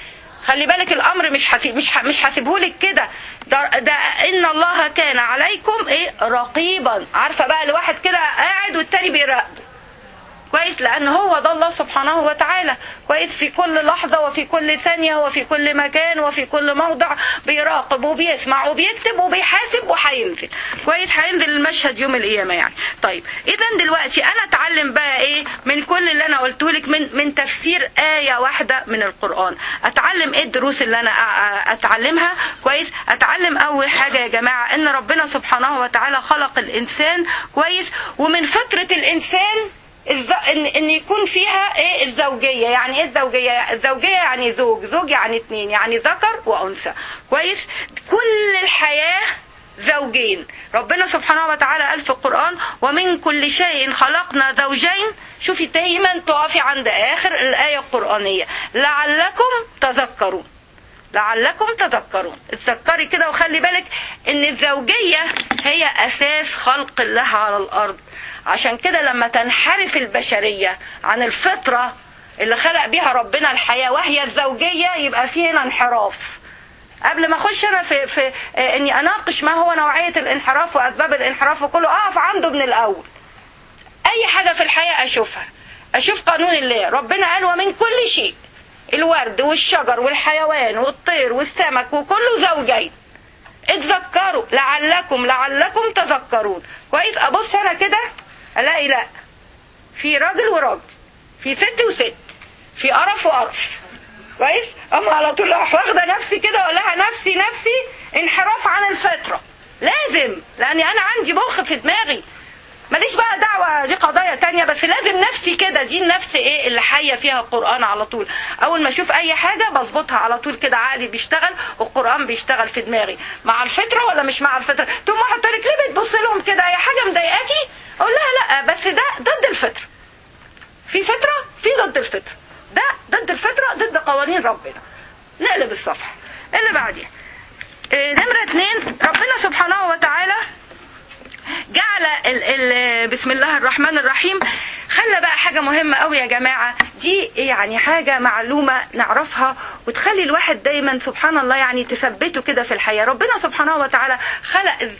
خلي بالك الامر مش حسيب مش ح... مش هسيبهولك كده ده, ده ان الله كان عليكم ايه رقيبا عارفه بقى الواحد كده قاعد والتاني بيراقبه كويس لان هو ده الله سبحانه وتعالى كويس في كل لحظه وفي كل ثانيه وفي كل مكان وفي كل موضع بيراقب وبيسمع وبيكتب وبيحاسب وهينزل كويس هينزل المشهد يوم القيامه يعني طيب اذا دلوقتي انا اتعلم بقى ايه من كل اللي انا قلته لك من من تفسير ايه واحده من القران اتعلم ايه الدروس اللي انا اتعلمها كويس اتعلم اول حاجه يا جماعه ان ربنا سبحانه وتعالى خلق الانسان كويس ومن فطره الانسان ان ان يكون فيها ايه الزوجيه يعني ايه الزوجيه الزوجيه يعني زوج زوج يعني اتنين يعني ذكر وانثى كويس كل الحياه زوجين ربنا سبحانه وتعالى قال في القرآن ومن كل شيء خلقنا زوجين شوفي دايما تقفي عند آخر الآية القرآنية لعلكم تذكرون لعلكم تذكرون اتذكري كده وخلي بالك ان الزوجية هي اساس خلق الله على الارض عشان كده لما تنحرف البشرية عن الفطرة اللي خلق بيها ربنا الحياة وهي الزوجية يبقى في هنا انحراف قبل ما اخش انا في, في اني اناقش ما هو نوعية الانحراف واسباب الانحراف وكله اقف عنده من الاول اي حاجة في الحياة اشوفها اشوف قانون الله ربنا قال ومن كل شيء الورد والشجر والحيوان والطير والسمك وكله زوجين اتذكروا لعلكم لعلكم تذكرون كويس ابص انا كده الاقي لا في راجل وراجل في ست وست في قرف وقرف كويس اما على طول اروح واخده نفسي كده اقول لها نفسي نفسي انحراف عن الفطره لازم لاني انا عندي مخ في دماغي ماليش بقى دعوة دي قضايا تانية بس لازم نفسي كده دي النفس ايه اللي حية فيها القرآن على طول اول ما اشوف اي حاجة بظبطها على طول كده عقلي بيشتغل والقرآن بيشتغل في دماغي مع الفطرة ولا مش مع الفطرة تقوم واحد تقول لك ليه بتبص لهم كده اي حاجة مضايقاكي اقول لها لا بس ده ضد الفطرة في فطرة في ضد الفطرة ده ضد الفطرة ضد قوانين ربنا نقلب الصفحة اللي بعديها إيه نمرة اتنين ربنا سبحانه وتعالى جعل ال ال بسم الله الرحمن الرحيم خلى بقى حاجة مهمة قوي يا جماعة دي يعني حاجة معلومة نعرفها وتخلي الواحد دايما سبحان الله يعني تثبته كده في الحياة ربنا سبحانه وتعالى خلق ال-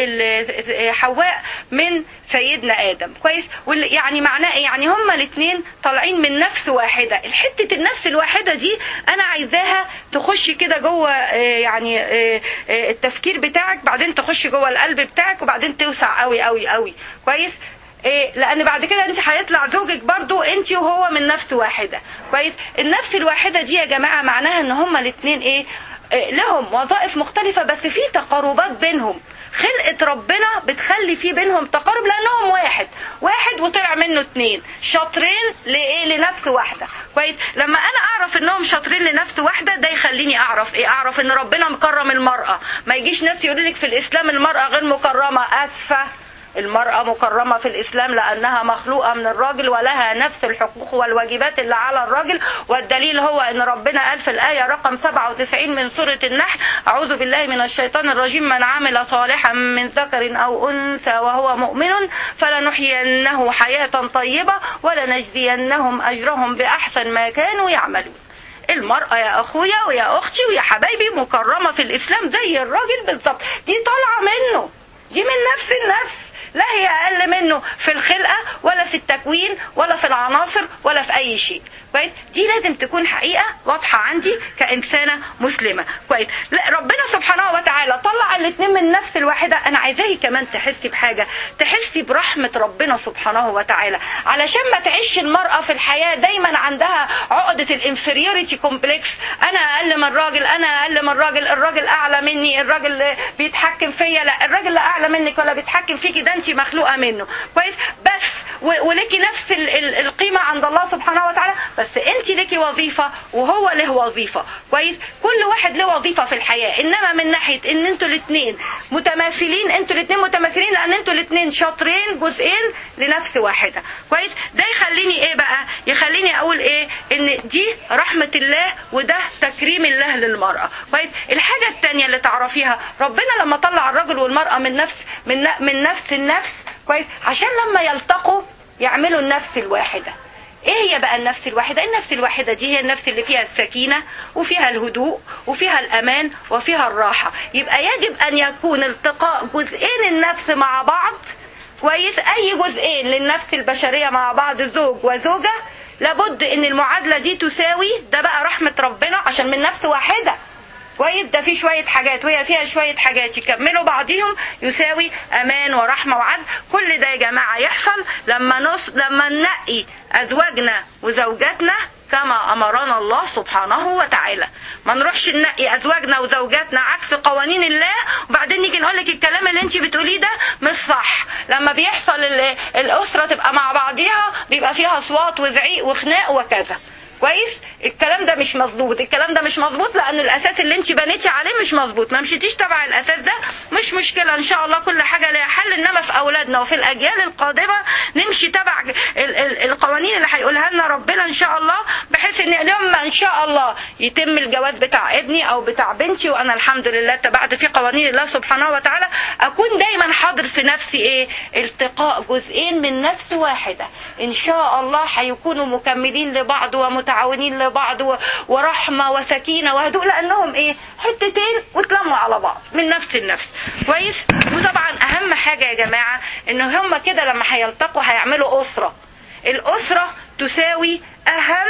ال- ال- حواء من سيدنا آدم كويس واللي يعني معناه إيه؟ يعني هما الاثنين طالعين من نفس واحدة الحتة النفس الواحدة دي أنا عايزاها تخش كده جوه آه، يعني آه، آه، التفكير بتاعك بعدين تخش جوه القلب بتاعك وبعدين توسع قوي قوي قوي كويس إيه لان بعد كده انت هيطلع زوجك برضو انت وهو من نفس واحده كويس النفس الواحده دي يا جماعه معناها ان هما الاثنين ايه إيه، لهم وظائف مختلفه بس في تقاربات بينهم خلقة ربنا بتخلي في بينهم تقارب لانهم واحد واحد وطلع منه اتنين شاطرين لايه لنفس واحده كويس لما انا اعرف انهم شاطرين لنفس واحده ده يخليني اعرف ايه اعرف ان ربنا مكرم المراه ما يجيش ناس يقولوا لك في الاسلام المراه غير مكرمه اسفه المرأة مكرمة في الإسلام لأنها مخلوقة من الراجل ولها نفس الحقوق والواجبات اللي على الراجل والدليل هو أن ربنا قال في الآية رقم 97 من سورة النحل أعوذ بالله من الشيطان الرجيم من عمل صالحا من ذكر أو أنثى وهو مؤمن فلنحيينه حياة طيبة ولنجزينهم أجرهم بأحسن ما كانوا يعملون المرأة يا أخويا ويا أختي ويا حبايبي مكرمة في الإسلام زي الراجل بالظبط دي طالعة منه دي من نفس النفس لا هي أقل منه في الخلقة ولا في التكوين ولا في العناصر ولا في أي شيء كويس دي لازم تكون حقيقة واضحة عندي كإنسانة مسلمة كويس لا ربنا سبحانه وتعالى طلع الاثنين من نفس الواحدة أنا عايزاكي كمان تحسي بحاجة تحسي برحمة ربنا سبحانه وتعالى علشان ما تعيش المرأة في الحياة دايما عندها عقدة الانفيريوريتي كومبلكس أنا أقل من الراجل أنا أقل من الراجل الراجل أعلى مني الراجل بيتحكم فيا لا الراجل لا أعلى منك ولا بيتحكم فيكي ده أنت مخلوقة منه كويس بس و- ولكي نفس ال- ال- القيمة عند الله سبحانه وتعالى بس انت لك وظيفة وهو له وظيفة كويس كل واحد له وظيفة في الحياة انما من ناحية ان انتوا الاثنين متماثلين انتوا الاثنين متماثلين لان انتوا الاثنين شاطرين جزئين لنفس واحدة كويس ده يخليني ايه بقى يخليني اقول ايه ان دي رحمة الله وده تكريم الله للمرأة كويس الحاجة التانية اللي تعرفيها ربنا لما طلع الرجل والمرأة من نفس من ن- من نفس النفس كويس عشان لما يلتقوا يعملوا النفس الواحدة ايه هي بقى النفس الواحدة النفس الواحدة دي هي النفس اللي فيها السكينة وفيها الهدوء وفيها الامان وفيها الراحة يبقى يجب ان يكون التقاء جزئين النفس مع بعض كويس اي جزئين للنفس البشرية مع بعض زوج وزوجة لابد ان المعادلة دي تساوي ده بقى رحمة ربنا عشان من نفس واحدة كويس ده في شوية حاجات وهي فيها شوية حاجات يكملوا بعضهم يساوي أمان ورحمة وعدل كل ده يا جماعة يحصل لما نص لما ننقي أزواجنا وزوجاتنا كما أمرنا الله سبحانه وتعالى ما نروحش ننقي أزواجنا وزوجاتنا عكس قوانين الله وبعدين نيجي نقول لك الكلام اللي انت بتقوليه ده مش صح لما بيحصل ال- الأسرة تبقى مع بعضيها بيبقى فيها أصوات وزعيق وخناق وكذا كويس الكلام ده مش مظبوط الكلام ده مش مظبوط لان الاساس اللي انت بنيتي عليه مش مظبوط ما مشيتيش تبع الاساس ده مش مشكله ان شاء الله كل حاجه لها حل انما في اولادنا وفي الاجيال القادمه نمشي تبع ال- ال- القوانين اللي هيقولها لنا ربنا ان شاء الله بحيث ان لما ان شاء الله يتم الجواز بتاع ابني او بتاع بنتي وانا الحمد لله اتبعت في قوانين الله سبحانه وتعالى اكون دايما حاضر في نفسي ايه التقاء جزئين من نفس واحده ان شاء الله هيكونوا مكملين لبعض ومتعاونين لبعض و- ورحمه وسكينه وهدوء لانهم ايه حتتين واتلموا على بعض من نفس النفس كويس وطبعا اهم حاجه يا جماعه ان هم كده لما هيلتقوا هيعملوا اسره الاسره تساوي اهم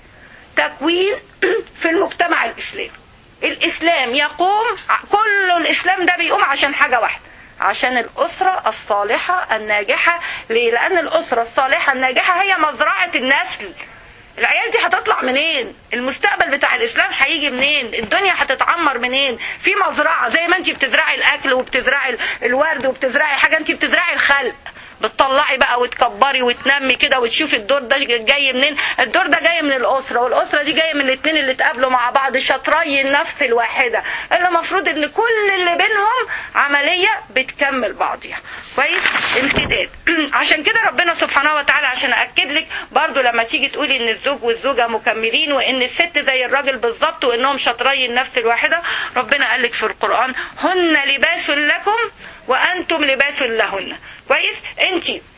تكوين في المجتمع الاسلامي الاسلام يقوم كل الاسلام ده بيقوم عشان حاجه واحده عشان الأسرة الصالحة الناجحة ليه؟ لأن الأسرة الصالحة الناجحة هي مزرعة النسل العيال دي هتطلع منين المستقبل بتاع الاسلام هيجي منين الدنيا هتتعمر منين في مزرعه زي ما انت بتزرعي الاكل وبتزرعي ال- الورد وبتزرعي حاجه انت بتزرعي الخلق بتطلعي بقى وتكبري وتنمي كده وتشوفي الدور ده جاي منين الدور ده جاي من الاسره والاسره دي جايه من الاثنين اللي اتقابلوا مع بعض شطري النفس الواحده اللي المفروض ان كل اللي بينهم عمليه بتكمل بعضيها كويس امتداد عشان كده ربنا سبحانه وتعالى عشان اكد لك برضو لما تيجي تقولي ان الزوج والزوجه مكملين وان الست زي الراجل بالظبط وانهم شطري النفس الواحده ربنا قال لك في القران هن لباس لكم وانتم لباس لهن كويس انت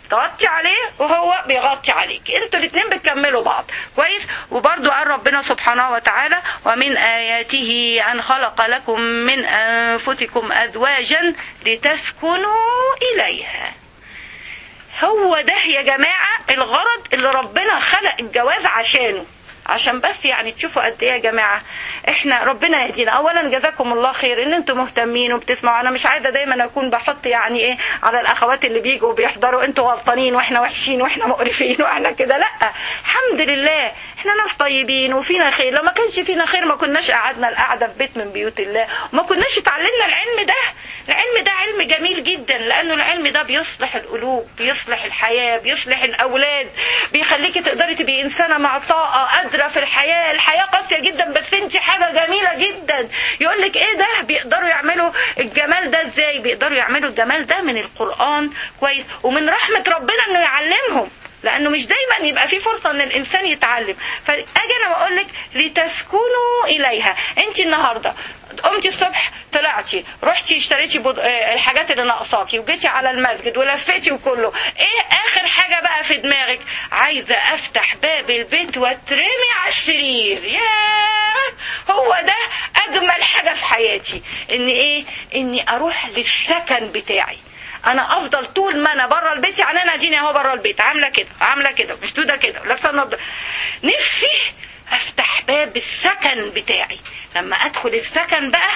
تغطي عليه وهو بيغطي عليك انتوا الاثنين بتكملوا بعض كويس وبرضو قال ربنا سبحانه وتعالى ومن آياته أن خلق لكم من أنفسكم أزواجا لتسكنوا إليها هو ده يا جماعة الغرض اللي ربنا خلق الجواز عشانه عشان بس يعني تشوفوا قد ايه يا جماعه احنا ربنا يهدينا اولا جزاكم الله خير ان انتم مهتمين وبتسمعوا انا مش عايزه دايما اكون بحط يعني ايه على الاخوات اللي بيجوا وبيحضروا انتوا غلطانين واحنا وحشين واحنا مقرفين واحنا كده لا الحمد لله احنا ناس طيبين وفينا خير لو ما كانش فينا خير ما كناش قعدنا القعده في بيت من بيوت الله وما كناش اتعلمنا العلم ده العلم ده علم جميل جدا لانه العلم ده بيصلح القلوب بيصلح الحياه بيصلح الاولاد بيخليكي تقدري تبقي انسانه معطاءه قادره في الحياه الحياه قاسيه جدا بس انت حاجه جميله جدا يقول لك ايه ده بيقدروا يعملوا الجمال ده ازاي بيقدروا يعملوا الجمال ده من القران كويس ومن رحمه ربنا انه يعلمهم لانه مش دايما يبقى في فرصه ان الانسان يتعلم فاجي انا بقول لك لتسكنوا اليها انت النهارده قمتي الصبح طلعتي رحتي اشتريتي بض... آه، الحاجات اللي ناقصاكي وجيتي على المسجد ولفيتي وكله ايه اخر حاجه بقى في دماغك عايزه افتح باب البيت واترمي على السرير ياه هو ده اجمل حاجه في حياتي ان ايه اني اروح للسكن بتاعي انا افضل طول ما انا بره البيت يعني انا اديني اهو بره البيت عامله كده عامله كده مشدوده كده لابسه النضاره نفسي افتح باب السكن بتاعي لما ادخل السكن بقى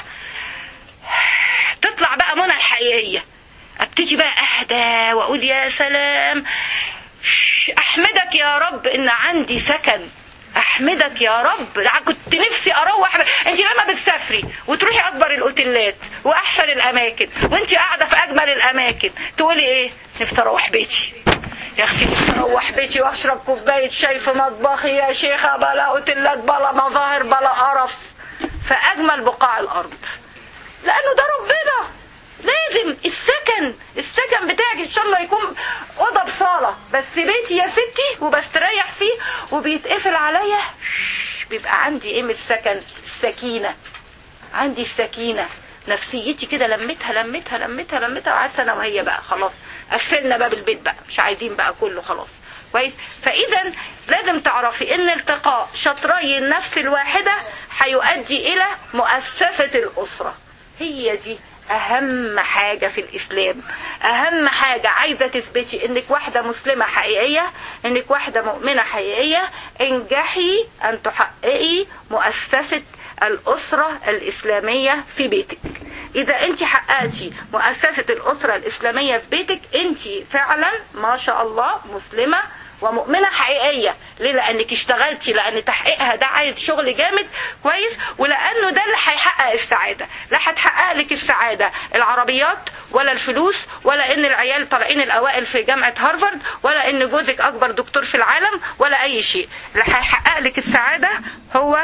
تطلع بقى منى الحقيقيه ابتدي بقى اهدى واقول يا سلام احمدك يا رب ان عندي سكن احمدك يا رب ده كنت نفسي اروح ب... انت لما بتسافري وتروحي اكبر الاوتيلات واحسن الاماكن وانت قاعده في اجمل الاماكن تقولي ايه نفسي اروح بيتي يا اختي نفسي اروح بيتي واشرب كوبايه شاي في مطبخي يا شيخه بلا اوتيلات بلا مظاهر بلا قرف في اجمل بقاع الارض لانه ده ربنا لازم السكن السكن بتاعك ان شاء الله يكون اوضه بصاله بس بيتي يا ستي وبستريح فيه وبيتقفل عليا بيبقى عندي ايه من السكن السكينه عندي السكينه نفسيتي كده لمتها لمتها لمتها لمتها وقعدت انا وهي بقى خلاص قفلنا باب البيت بقى مش عايزين بقى كله خلاص كويس فاذا لازم تعرفي ان التقاء شطري النفس الواحده هيؤدي الى مؤسسه الاسره هي دي اهم حاجه في الاسلام اهم حاجه عايزه تثبتي انك واحده مسلمه حقيقيه انك واحده مؤمنه حقيقيه انجحي ان تحققي مؤسسه الاسره الاسلاميه في بيتك اذا انت حققتي مؤسسه الاسره الاسلاميه في بيتك انت فعلا ما شاء الله مسلمه ومؤمنة حقيقية ليه لأنك اشتغلتي لأن تحقيقها ده عايز شغل جامد كويس ولأنه ده اللي هيحقق السعادة لا هتحقق لك السعادة العربيات ولا الفلوس ولا إن العيال طالعين الأوائل في جامعة هارفارد ولا إن جوزك أكبر دكتور في العالم ولا أي شيء اللي هيحقق لك السعادة هو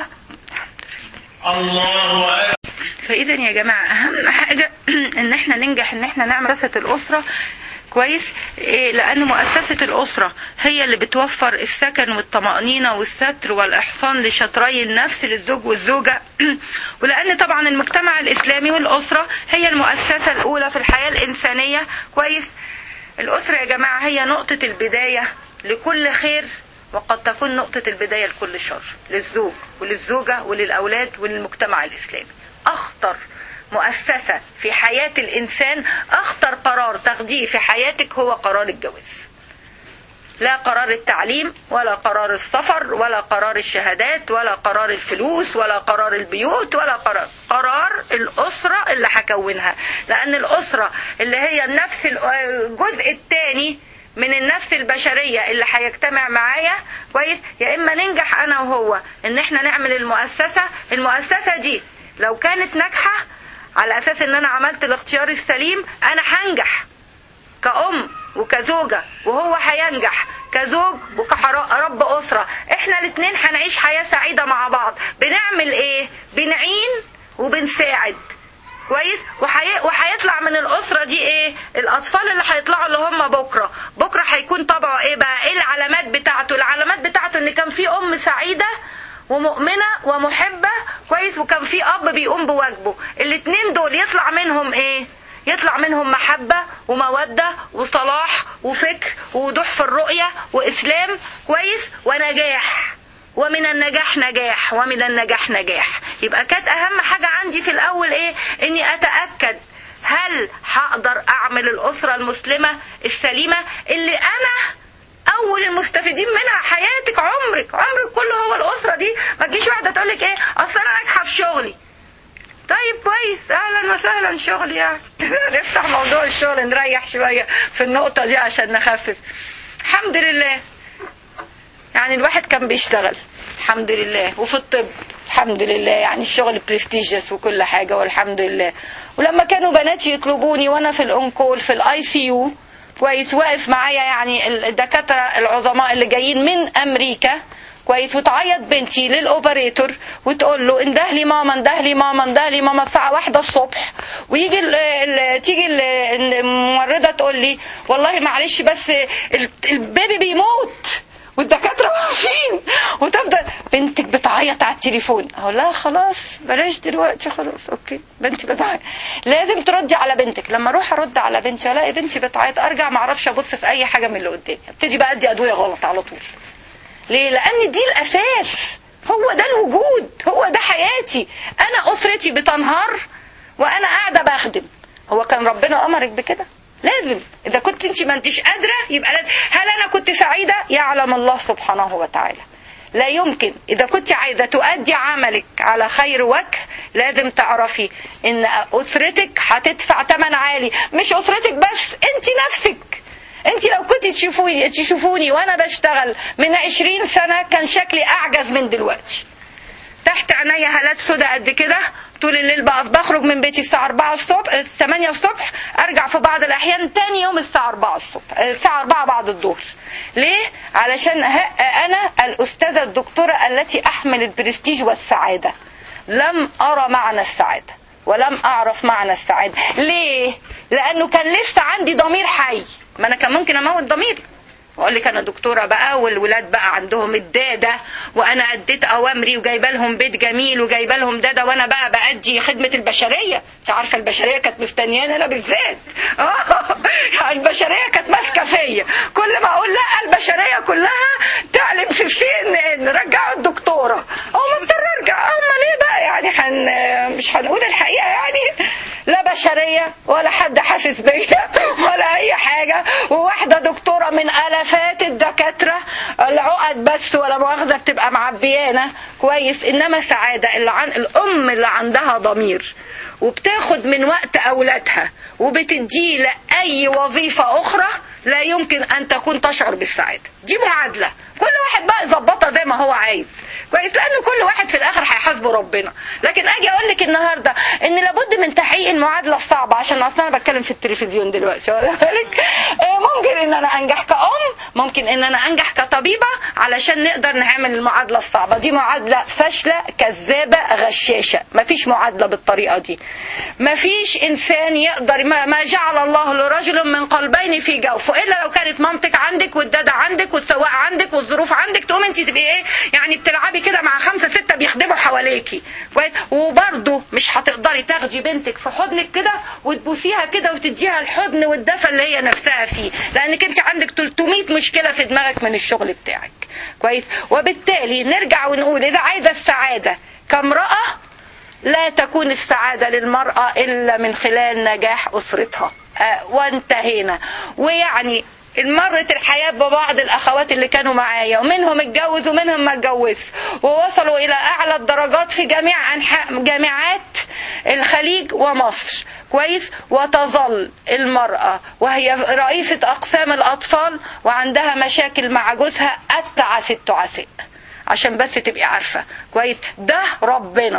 الله أكبر فاذا يا جماعه اهم حاجه ان احنا ننجح ان احنا نعمل مؤسسه الاسره كويس إيه لان مؤسسه الاسره هي اللي بتوفر السكن والطمانينه والستر والاحصان لشطري النفس للزوج والزوجه ولان طبعا المجتمع الاسلامي والاسره هي المؤسسه الاولى في الحياه الانسانيه كويس الاسره يا جماعه هي نقطه البدايه لكل خير وقد تكون نقطة البداية لكل شر للزوج وللزوجة وللأولاد وللمجتمع الإسلامي أخطر مؤسسة في حياة الإنسان أخطر قرار تاخديه في حياتك هو قرار الجواز لا قرار التعليم ولا قرار السفر ولا قرار الشهادات ولا قرار الفلوس ولا قرار البيوت ولا قرار قرار الأسرة اللي هكونها لأن الأسرة اللي هي النفس الجزء الثاني من النفس البشرية اللي هيجتمع معايا كويس يا إما ننجح أنا وهو إن إحنا نعمل المؤسسة المؤسسة دي لو كانت ناجحة على أساس إن أنا عملت الاختيار السليم أنا هنجح كأم وكزوجة وهو هينجح كزوج وكرب أسرة احنا الاتنين هنعيش حياة سعيدة مع بعض بنعمل ايه بنعين وبنساعد كويس وحي... وهيطلع من الاسره دي ايه الاطفال اللي هيطلعوا اللي هم بكره بكره هيكون طبعه ايه بقى ايه العلامات بتاعته العلامات بتاعته ان كان في ام سعيده ومؤمنة ومحبة كويس وكان في أب بيقوم بواجبه الاتنين دول يطلع منهم إيه؟ يطلع منهم محبة ومودة وصلاح وفكر ووضوح في الرؤية وإسلام كويس ونجاح ومن النجاح نجاح ومن النجاح نجاح يبقى كانت أهم حاجة عندي في الأول إيه إني أتأكد هل هقدر أعمل الأسرة المسلمة السليمة اللي أنا اول المستفيدين منها حياتك عمرك عمرك كله هو الاسره دي ما تجيش واحده تقول لك ايه اصل انا ناجحه في شغلي طيب كويس اهلا وسهلا شغل يعني نفتح موضوع الشغل نريح شويه في النقطه دي عشان نخفف الحمد لله يعني الواحد كان بيشتغل الحمد لله وفي الطب الحمد لله يعني الشغل برستيجيوس وكل حاجه والحمد لله ولما كانوا بناتي يطلبوني وانا في الانكول في الاي سي يو كويس واقف معايا يعني الدكاتره العظماء اللي جايين من امريكا كويس وتعيط بنتي للاوبريتور وتقول له انده لي ماما انده لي ماما انده لي ماما الساعه واحدة الصبح ويجي ال ال تيجي ال- الممرضه تقول لي والله معلش بس ال- البيبي بيموت والدكاتره واقفين وتفضل بنتك بتعيط على التليفون اقول لها خلاص بلاش دلوقتي خلاص اوكي بنتي بتعيط لازم تردي على بنتك لما اروح ارد على بنتي الاقي بنتي بتعيط ارجع ما اعرفش ابص في اي حاجه من اللي قدامي ابتدي بقى ادي ادويه غلط على طول ليه لان دي الاساس هو ده الوجود هو ده حياتي انا اسرتي بتنهار وانا قاعده بخدم هو كان ربنا امرك بكده لازم اذا كنت انت ما انتش قادره يبقى لازم. هل انا كنت سعيده يعلم الله سبحانه وتعالى لا يمكن اذا كنت عايزه تؤدي عملك على خير وجه لازم تعرفي ان اسرتك هتدفع ثمن عالي مش اسرتك بس انت نفسك انت لو كنت تشوفوني تشوفوني وانا بشتغل من عشرين سنة كان شكلي اعجز من دلوقتي تحت عينيا هالات سودا قد كده طول الليل بقف بخرج من بيتي الساعة 4 الصبح 8 الصبح ارجع في بعض الاحيان تاني يوم الساعة 4 الصبح الساعة 4 بعد الظهر ليه؟ علشان ه- انا الاستاذة الدكتورة التي احمل البرستيج والسعادة لم ارى معنى السعادة ولم اعرف معنى السعادة ليه؟ لانه كان لسه عندي ضمير حي ما انا كان ممكن اموت ضميري واقول لك انا دكتوره بقى والولاد بقى عندهم الداده وانا اديت اوامري وجايبه لهم بيت جميل وجايبه لهم داده وانا بقى بادي خدمه البشريه انت عارفه البشريه كانت مستنياني انا بالذات اه يعني البشريه كانت ماسكه فيا كل ما اقول لا البشريه كلها تعلم في السن ان رجعوا الدكتوره او مضطر ارجع امال ايه بقى يعني حن مش هنقول الحقيقه يعني لا بشريه ولا حد حاسس بيا ولا اي حاجه وواحده دكتوره من الافات الدكاتره العقد بس ولا مؤاخذه بتبقى معبيانه كويس انما سعاده اللي عن الام اللي عندها ضمير وبتاخد من وقت اولادها وبتديه لاي وظيفه اخرى لا يمكن ان تكون تشعر بالسعاده دي معادله كل واحد بقى يظبطها زي ما هو عايز كويس لان كل واحد في الاخر هيحاسبه ربنا لكن اجي اقول لك النهارده ان لابد من تحقيق المعادله الصعبه عشان اصلا انا بتكلم في التلفزيون دلوقتي واخد بالك؟ آه، ممكن ان انا انجح كأم ممكن ان انا انجح كطبيبه علشان نقدر نعمل المعادله الصعبه دي معادله فاشله كذابه غشاشه مفيش معادله بالطريقه دي مفيش انسان يقدر ما, ما جعل الله لرجل من قلبين في جوفه الا لو كانت مامتك عندك والداده عندك والسواق عندك والظروف عندك تقوم انت تبقي ايه يعني بتلعبي كده مع خمسه سته بيخدموا حواليكي كويس وبرده مش هتقدري تاخدي بنتك في حضنك كده وتبوسيها كده وتديها الحضن والدفى اللي هي نفسها فيه لانك انت عندك 300 مشكله في دماغك من الشغل بتاعك كويس وبالتالي نرجع ونقول اذا عايزه السعاده كامراه لا تكون السعادة للمرأة إلا من خلال نجاح أسرتها آه، وانتهينا ويعني مرت الحياة ببعض الأخوات اللي كانوا معايا ومنهم اتجوز ومنهم ما اتجوز ووصلوا إلى أعلى الدرجات في جميع أنحاء جامعات الخليج ومصر كويس وتظل المرأة وهي رئيسة أقسام الأطفال وعندها مشاكل مع جوزها التعس التعساء عشان بس تبقي عارفة كويس ده ربنا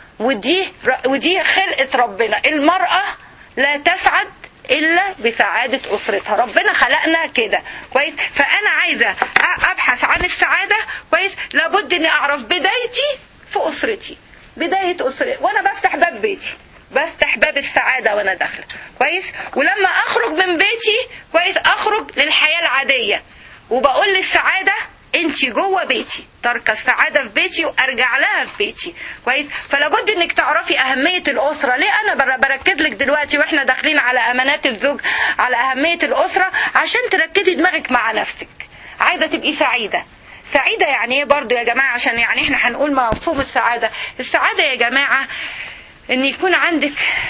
ودي ودي خلقة ربنا المرأة لا تسعد إلا بسعادة أسرتها ربنا خلقنا كده كويس فأنا عايزة أ- أبحث عن السعادة كويس لابد إني أعرف بدايتي في أسرتي بداية أسرتي وأنا بفتح باب بيتي بفتح باب السعادة وأنا داخلة كويس ولما أخرج من بيتي كويس أخرج للحياة العادية وبقول للسعادة انت جوه بيتي ترك السعاده في بيتي وارجع لها في بيتي كويس فلا بد انك تعرفي اهميه الاسره ليه انا بر- بركز لك دلوقتي واحنا داخلين على امانات الزوج على اهميه الاسره عشان تركزي دماغك مع نفسك عايزه تبقي سعيده سعيدة يعني ايه برضو يا جماعة عشان يعني احنا هنقول مفهوم السعادة السعادة يا جماعة ان يكون عندك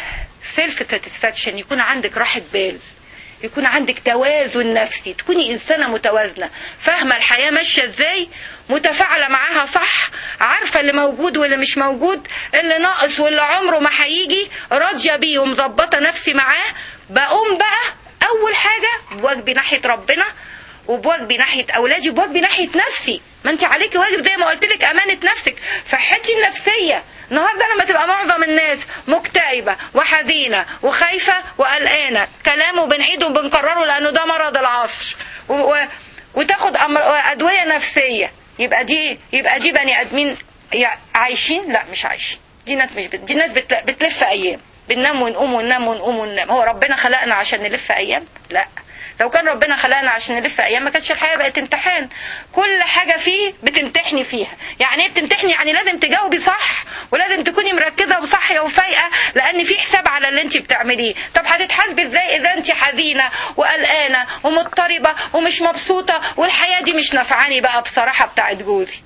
سيلف ساتسفاكشن يكون عندك راحة بال يكون عندك توازن نفسي تكوني إنسانة متوازنة فاهمة الحياة ماشية ازاي متفاعلة معاها صح عارفة اللي موجود واللي مش موجود اللي ناقص واللي عمره ما هيجي راضية بيه ومظبطة نفسي معاه بقوم بقى أول حاجة بواجبي ناحية ربنا وبواجبي ناحيه اولادي وبواجبي ناحيه نفسي ما انت عليكي واجب زي ما قلت لك امانه نفسك صحتي النفسيه النهارده لما تبقى معظم الناس مكتئبه وحزينه وخايفه وقلقانه كلامه بنعيده وبنكرره لانه ده مرض العصر و... و... وتاخد أمر... ادويه نفسيه يبقى دي يبقى دي بني ادمين يع- عايشين لا مش عايشين دي ناس مش بت... دي ناس بت... بتلف ايام بننام ونقوم وننام ونقوم وننام هو ربنا خلقنا عشان نلف ايام لا لو كان ربنا خلقنا عشان نلف ايام ما كانتش الحياه بقت امتحان كل حاجه فيه بتمتحني فيها يعني ايه بتمتحني يعني لازم تجاوبي صح ولازم تكوني مركزه وصاحيه وفايقه لان في حساب على اللي انت بتعمليه طب هتتحاسبي ازاي اذا انت حزينه وقلقانه ومضطربه ومش مبسوطه والحياه دي مش نافعاني بقى بصراحه بتاعت جوزي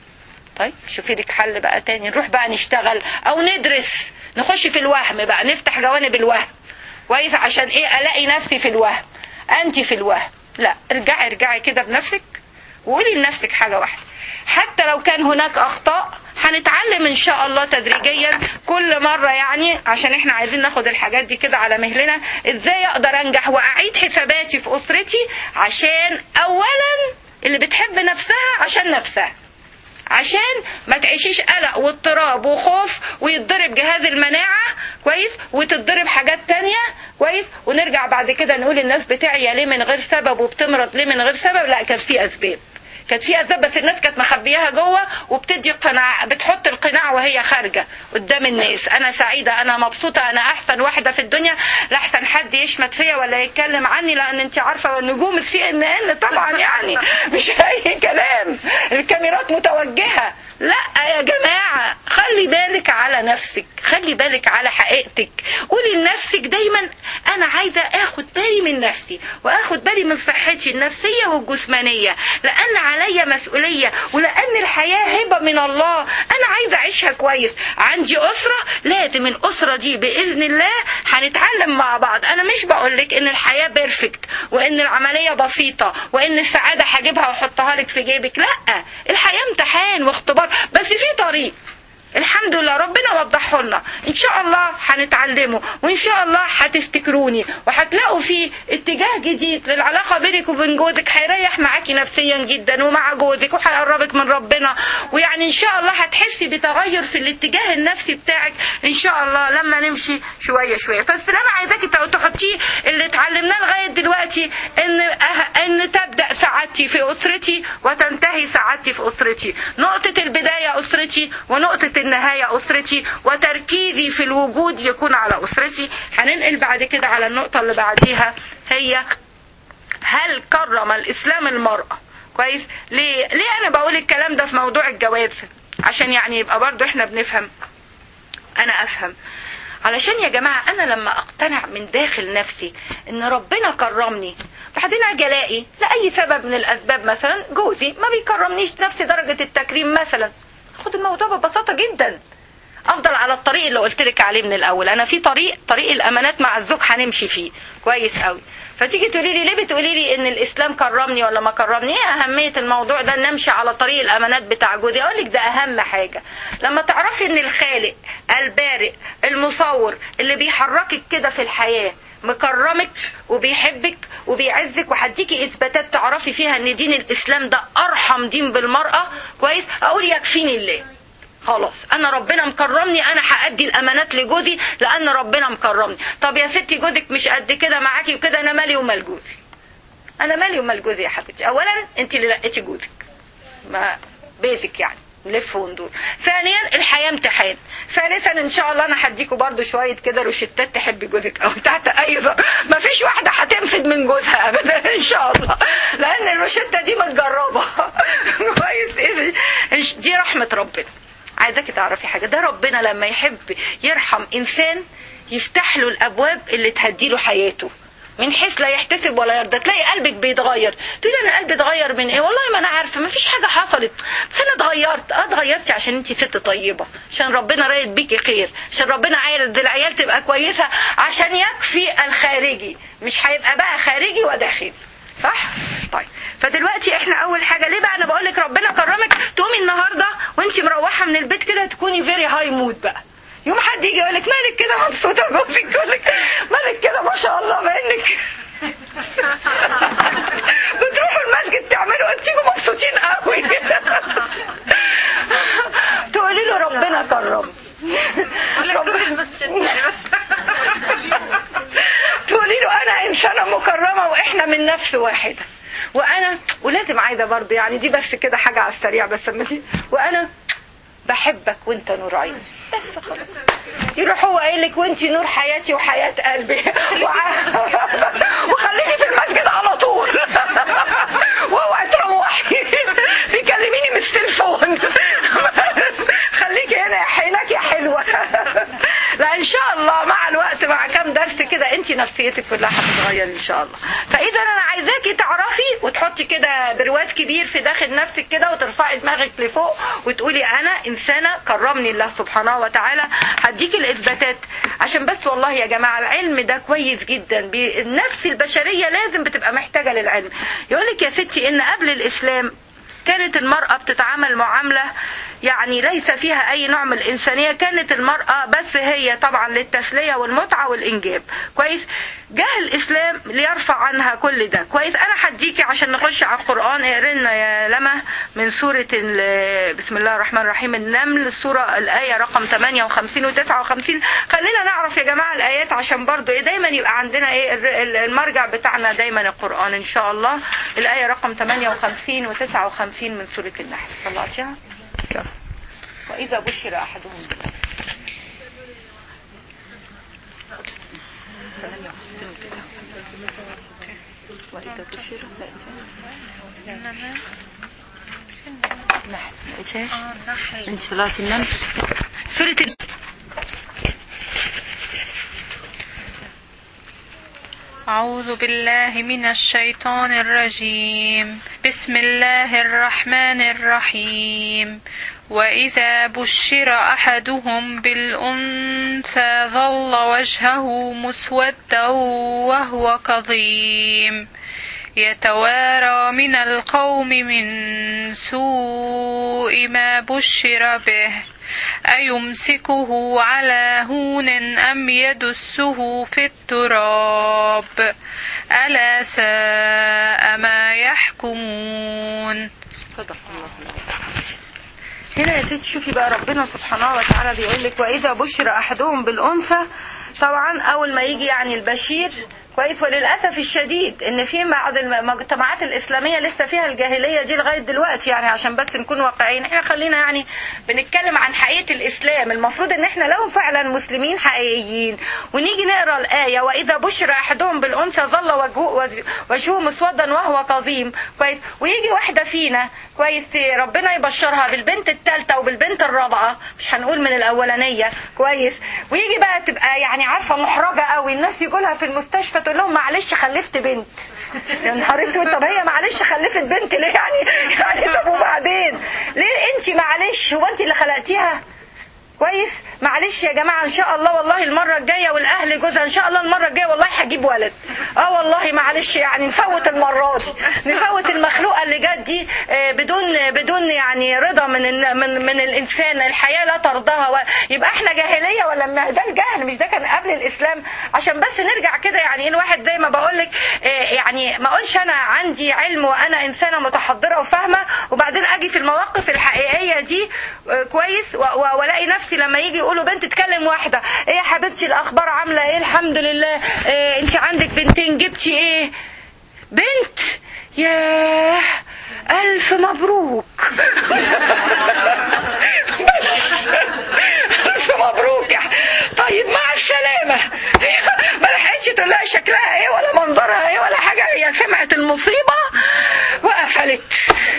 طيب شوفي لك حل بقى تاني نروح بقى نشتغل او ندرس نخش في الوهم بقى نفتح جوانب الوهم كويس عشان ايه الاقي نفسي في الوهم انت في الوهم لا ارجعي ارجعي كده بنفسك وقولي لنفسك حاجه واحده حتى لو كان هناك اخطاء هنتعلم ان شاء الله تدريجيا كل مره يعني عشان احنا عايزين ناخد الحاجات دي كده على مهلنا ازاي اقدر انجح واعيد حساباتي في اسرتي عشان اولا اللي بتحب نفسها عشان نفسها عشان ما تعيشيش قلق واضطراب وخوف ويتضرب جهاز المناعة كويس وتتضرب حاجات تانية كويس ونرجع بعد كده نقول الناس بتعيا ليه من غير سبب وبتمرض ليه من غير سبب لا كان في أسباب كانت في اسباب بس الناس كانت مخبياها جوه وبتدي قناع بتحط القناع وهي خارجه قدام الناس انا سعيده انا مبسوطه انا احسن واحده في الدنيا لا احسن حد يشمت فيا ولا يتكلم عني لان انت عارفه نجوم السي ان ان طبعا يعني مش اي كلام الكاميرات متوجهه لا يا جماعه خلي بالك على نفسك خلي بالك على حقيقتك قولي لنفسك دايما انا عايزه اخد بالي من نفسي واخد بالي من صحتي النفسيه والجسمانيه لان عليا مسؤوليه ولان الحياه هبه من الله انا عايزه اعيشها كويس عندي اسره لازم الاسره دي باذن الله هنتعلم مع بعض انا مش بقول لك ان الحياه بيرفكت وان العمليه بسيطه وان السعاده هجيبها واحطها لك في جيبك لا الحياه امتحان واختبار بس في طريق الحمد لله ربنا وضحه لنا ان شاء الله هنتعلمه وان شاء الله هتفتكروني وهتلاقوا فيه اتجاه جديد للعلاقه بينك وبين جوزك هيريح معاكي نفسيا جدا ومع جوزك وهيقربك من ربنا ويعني ان شاء الله هتحسي بتغير في الاتجاه النفسي بتاعك ان شاء الله لما نمشي شويه شويه بس اللي انا عايزاكي تحطيه اللي اتعلمناه لغايه دلوقتي ان أه ان تبدا سعادتي في اسرتي وتنتهي سعادتي في اسرتي نقطه البدايه اسرتي ونقطه النهاية أسرتي وتركيزي في الوجود يكون على أسرتي هننقل بعد كده على النقطة اللي بعديها هي هل كرم الإسلام المرأة كويس ليه ليه أنا بقول الكلام ده في موضوع الجواز عشان يعني يبقى برضو احنا بنفهم أنا أفهم علشان يا جماعة أنا لما أقتنع من داخل نفسي إن ربنا كرمني بعدين أجي ألاقي لأي سبب من الأسباب مثلا جوزي ما بيكرمنيش نفس درجة التكريم مثلا خد الموضوع ببساطه جدا افضل على الطريق اللي قلت لك عليه من الاول انا في طريق طريق الامانات مع الزوج هنمشي فيه كويس قوي فتيجي تقولي لي ليه بتقولي لي ان الاسلام كرمني ولا ما كرمني ايه اهميه الموضوع ده ان امشي على طريق الامانات بتاع جوزي اقول لك ده اهم حاجه لما تعرفي ان الخالق البارئ المصور اللي بيحركك كده في الحياه مكرمك وبيحبك وبيعزك وهديكي اثباتات تعرفي فيها ان دين الاسلام ده ارحم دين بالمراه كويس اقول يكفيني الله خلاص انا ربنا مكرمني انا هادي الامانات لجوزي لان ربنا مكرمني طب يا ستي جوزك مش قد كده معاكي وكده انا مالي ومال جوزي انا مالي ومال جوزي يا حبيبتي اولا انت اللي لقيتي جوزك ما بيتك يعني نلف وندور ثانيا الحياه امتحان ثالثا ان شاء الله انا هديكوا برضو شويه كده روشتات تحب جوزك او تحت اي ظرف ما فيش واحده هتنفد من جوزها ابدا ان شاء الله لان الروشته دي متجربه كويس ايه إيش- دي رحمه ربنا عايزاكي تعرفي حاجه ده ربنا لما يحب يرحم انسان يفتح له الابواب اللي تهدي له حياته من حيث لا يحتسب ولا يرضى تلاقي قلبك بيتغير تقولي انا قلبي اتغير من ايه والله ما انا عارفه ما فيش حاجه حصلت بس انا اتغيرت اه اتغيرتي عشان انت ست طيبه عشان ربنا رايد بيكي خير عشان ربنا عايز العيال تبقى كويسه عشان يكفي الخارجي مش هيبقى بقى خارجي وداخلي صح طيب فدلوقتي احنا اول حاجه ليه بقى انا بقول لك ربنا كرمك تقومي النهارده وانت مروحه من البيت كده تكوني فيري هاي مود بقى يوم حد يجي يقول لك مالك كده مبسوطه جوزك يقول لك مالك كده ما شاء الله مالك بتروحوا المسجد تعملوا ايه بتيجوا مبسوطين قوي تقولي له ربنا كرم تقولي له انا انسانه مكرمه واحنا من نفس واحده وانا ولازم عايزه برضه يعني دي بس كده حاجه على السريع بس اما دي وانا بحبك وانت نور عيني بس خلاص يروح هو قايل لك وانت نور حياتي وحياه قلبي وع- وخليكي في المسجد على طول واوعي تروحي تكلميني من التليفون خليكي هنا يا حينك يا حلوه لا ان شاء الله مع الوقت مع كام درس كده انت نفسيتك كلها هتتغير ان شاء الله فاذا انا عايزاكي تعرفي وتحطي كده برواز كبير في داخل نفسك كده وترفعي دماغك لفوق وتقولي انا انسانه كرمني الله سبحانه وتعالى هديكي الاثباتات عشان بس والله يا جماعه العلم ده كويس جدا بي- النفس البشريه لازم بتبقى محتاجه للعلم يقولك يا ستي ان قبل الاسلام كانت المرأة بتتعامل معاملة يعني ليس فيها أي نوع من الإنسانية كانت المرأة بس هي طبعا للتسلية والمتعة والإنجاب كويس جاء الإسلام ليرفع عنها كل ده كويس أنا هديكي عشان نخش على القرآن اقري لنا يا لما من سورة ال- بسم الله الرحمن الرحيم النمل السورة الآية رقم 58 و 59 خلينا نعرف يا جماعة الآيات عشان برضو إيه دايما يبقى عندنا إيه الر- ال- المرجع بتاعنا دايما القرآن إن شاء الله الآية رقم 58 و 59 من سورة النحل طلعتيها؟ كم. وإذا بشر أحدهم بالله. 58 وإذا بشر لا نحل لقيتهاش؟ انت طلعتي النمل سورة ال- أعوذ بالله من الشيطان الرجيم بسم الله الرحمن الرحيم وإذا بشر أحدهم بالأنثى ظل وجهه مسودا وهو كظيم يتوارى من القوم من سوء ما بشر به أيمسكه على هون أم يدسه في التراب ألا ساء ما يحكمون صدق الله العظيم. هنا يا ستي شوفي بقى ربنا سبحانه وتعالى بيقول لك واذا بشر احدهم بالانثى طبعا اول ما يجي يعني البشير كويس وللاسف الشديد ان في بعض المجتمعات الاسلاميه لسه فيها الجاهليه دي لغايه دلوقتي يعني عشان بس نكون واقعيين احنا خلينا يعني بنتكلم عن حقيقه الاسلام المفروض ان احنا لو فعلا مسلمين حقيقيين ونيجي نقرا الايه واذا بشر احدهم بالانثى ظل وجهه وجهه مسودا وهو كظيم كويس ويجي واحده فينا كويس ربنا يبشرها بالبنت الثالثه وبالبنت الرابعه مش هنقول من الاولانيه كويس ويجي بقى تبقى يعني عارفه محرجه قوي الناس يقولها في المستشفى تقول لهم معلش خلفت بنت يا نهار اسود طب هي معلش خلفت بنت ليه يعني يعني طب وبعدين ليه انت معلش هو انت اللي خلقتيها كويس معلش يا جماعه ان شاء الله والله المره الجايه والاهل جوزها ان شاء الله المره الجايه والله هجيب ولد اه والله معلش يعني نفوت المره دي نفوت المخلوقه اللي جت دي آه، بدون بدون يعني رضا من ال- من من الانسان الحياه لا ترضاها و- يبقى احنا جاهليه ولا ما ده الجهل مش ده كان قبل الاسلام عشان بس نرجع كده يعني ايه الواحد زي ما بقول لك يعني ما اقولش انا عندي علم وانا انسانه متحضره وفاهمه وبعدين اجي في المواقف الحقيقيه دي آه، كويس و- و- والاقي نفسي لما يجي يقولوا بنت تكلم واحده ايه يا حبيبتي الاخبار عامله ايه الحمد لله إيه انت عندك بنتين جبتي ايه بنت ياه الف مبروك الف مبروك يا طيب مع السلامه ما لحقتش تقول لها شكلها ايه ولا منظرها ايه ولا حاجه هي سمعت المصيبه وقفلت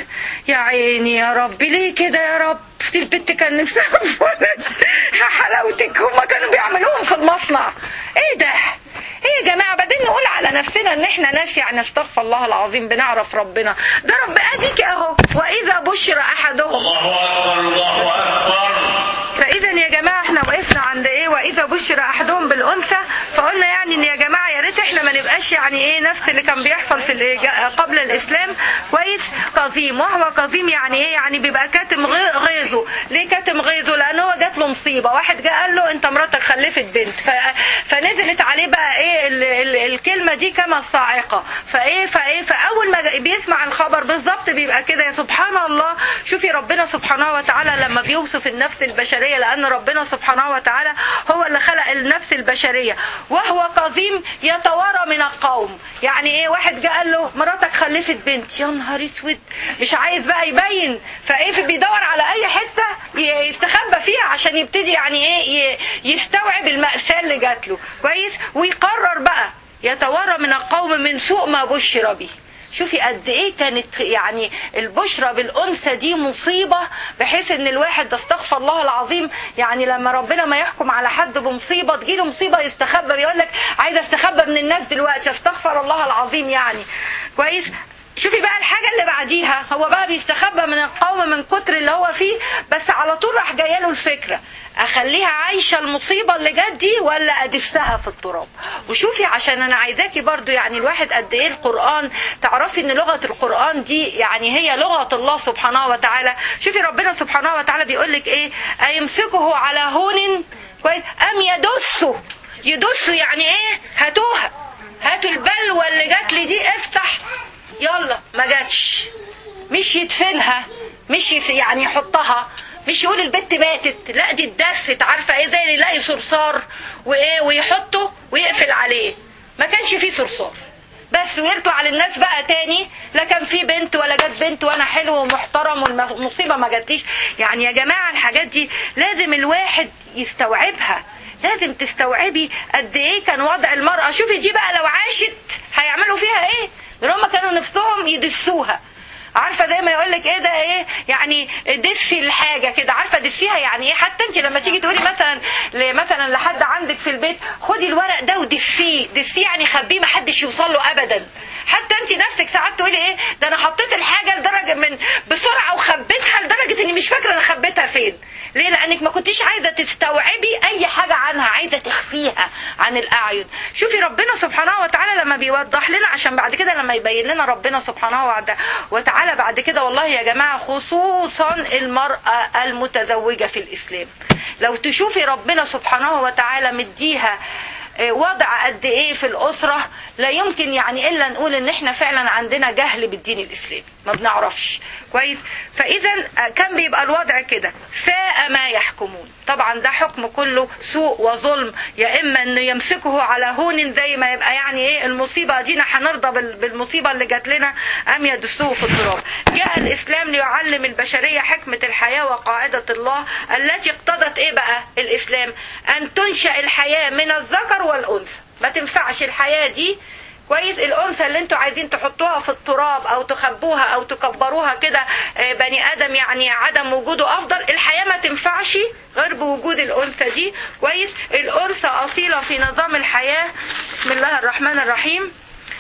يا عيني يا رب ليه كده يا رب دي البت كان نفسها في ولد يا حلاوتك هما كانوا بيعملوهم في المصنع ايه ده ايه يا جماعه بعدين نقول على نفسنا ان احنا ناس يعني استغفر الله العظيم بنعرف ربنا ده رب اديك اهو واذا بشر احدهم الله أكبر الله أكبر فاذا يا جماعه احنا وقفنا عند ايه واذا بشر احدهم بالانثى فقلنا يعني ان يا جماعه يا ريت احنا ما نبقاش يعني ايه نفس اللي كان بيحصل في الإج- قبل الاسلام كويس قظيم وهو قظيم يعني ايه يعني بيبقى كاتم غي- غيظه ليه كاتم غيظه لان هو جات له مصيبه واحد جه قال له انت مراتك خلفت بنت ف... فنزلت عليه بقى ايه ال... ال... الكلمه دي كما الصاعقه فايه فايه فاول ما بيسمع الخبر بالظبط بيبقى كده يا سبحان الله شوفي ربنا سبحانه وتعالى لما بيوصف النفس البشريه لان ربنا سبحانه وتعالى هو اللي خلق النفس البشريه وهو قظيم يتوارى من القوم يعني ايه واحد جه قال له مراتك خلفت بنت يا نهار اسود مش عايز بقى يبين فايه بيدور على اي حته ي- يستخبى فيها عشان يبتدي يعني ايه ي- يستوعب المأساة اللي جات له كويس ويقرر بقى يتوارى من القوم من سوء ما بشر به شوفي قد ايه كانت يعني البشرى بالانثى دي مصيبه بحيث ان الواحد ده استغفر الله العظيم يعني لما ربنا ما يحكم على حد بمصيبه تجيله مصيبه يستخبى بيقول لك عايز استخبى من الناس دلوقتي استغفر الله العظيم يعني كويس شوفي بقى الحاجة اللي بعديها هو بقى بيستخبى من القوم من كتر اللي هو فيه بس على طول راح جايه له الفكرة اخليها عايشة المصيبة اللي جت دي ولا ادسها في التراب وشوفي عشان انا عايزاكي برضو يعني الواحد قد ايه القرآن تعرفي ان لغة القرآن دي يعني هي لغة الله سبحانه وتعالى شوفي ربنا سبحانه وتعالى بيقول لك ايه ايمسكه على هون كويس ام يدسه يدسه يعني ايه هاتوها هاتوا البلوى اللي جات لي دي افتح يلا ما جاتش مش يدفنها مش يف- يعني يحطها مش يقول البت ماتت لا دي اتدست عارفه ايه زي اللي يلاقي صرصار وايه ويحطه ويقفل عليه ما كانش فيه صرصار بس ويرتوا على الناس بقى تاني لا كان في بنت ولا جت بنت وانا حلو ومحترم والمصيبه ما جاتليش يعني يا جماعه الحاجات دي لازم الواحد يستوعبها لازم تستوعبي قد ايه كان وضع المرأة شوفي دي بقى لو عاشت هيعملوا فيها ايه ده هم كانوا نفسهم يدسوها عارفه زي ما يقول لك ايه ده ايه يعني دسي الحاجه كده عارفه دسيها يعني ايه حتى انت لما تيجي تقولي مثلا ل- مثلا لحد عندك في البيت خدي الورق ده ودسيه دسيه يعني خبيه ما حدش يوصل له ابدا حتى انت نفسك ساعات تقولي ايه ده انا حطيت الحاجه لدرجه من بسرعه وخبيتها لدرجه اني مش فاكره انا خبيتها فين ليه لانك ما كنتيش عايزه تستوعبي اي حاجه عنها عايزه تخفيها عن الاعين شوفي ربنا سبحانه وتعالى لما بيوضح لنا عشان بعد كده لما يبين لنا ربنا سبحانه وتع- وتعالى بعد كده والله يا جماعه خصوصا المراه المتزوجه في الاسلام لو تشوفي ربنا سبحانه وتعالى مديها آه، وضع قد ايه في الاسره لا يمكن يعني الا نقول ان احنا فعلا عندنا جهل بالدين الاسلامي ما بنعرفش كويس فاذا آه، كان بيبقى الوضع كده ساء ما يحكمون طبعا ده حكم كله سوء وظلم يا اما انه يمسكه على هون زي ما يبقى يعني ايه المصيبه دينا هنرضى بال- بالمصيبه اللي جات لنا ام يدسوه في التراب جاء الاسلام ليعلم البشريه حكمه الحياه وقاعده الله التي اقتضت ايه بقى الاسلام ان تنشا الحياه من الذكر والانثى ما تنفعش الحياه دي كويس الانثى اللي انتوا عايزين تحطوها في التراب او تخبوها او تكبروها كده آه، بني ادم يعني عدم وجوده افضل الحياه ما تنفعش غير بوجود الانثى دي كويس الانثى اصيله في نظام الحياه بسم الله الرحمن الرحيم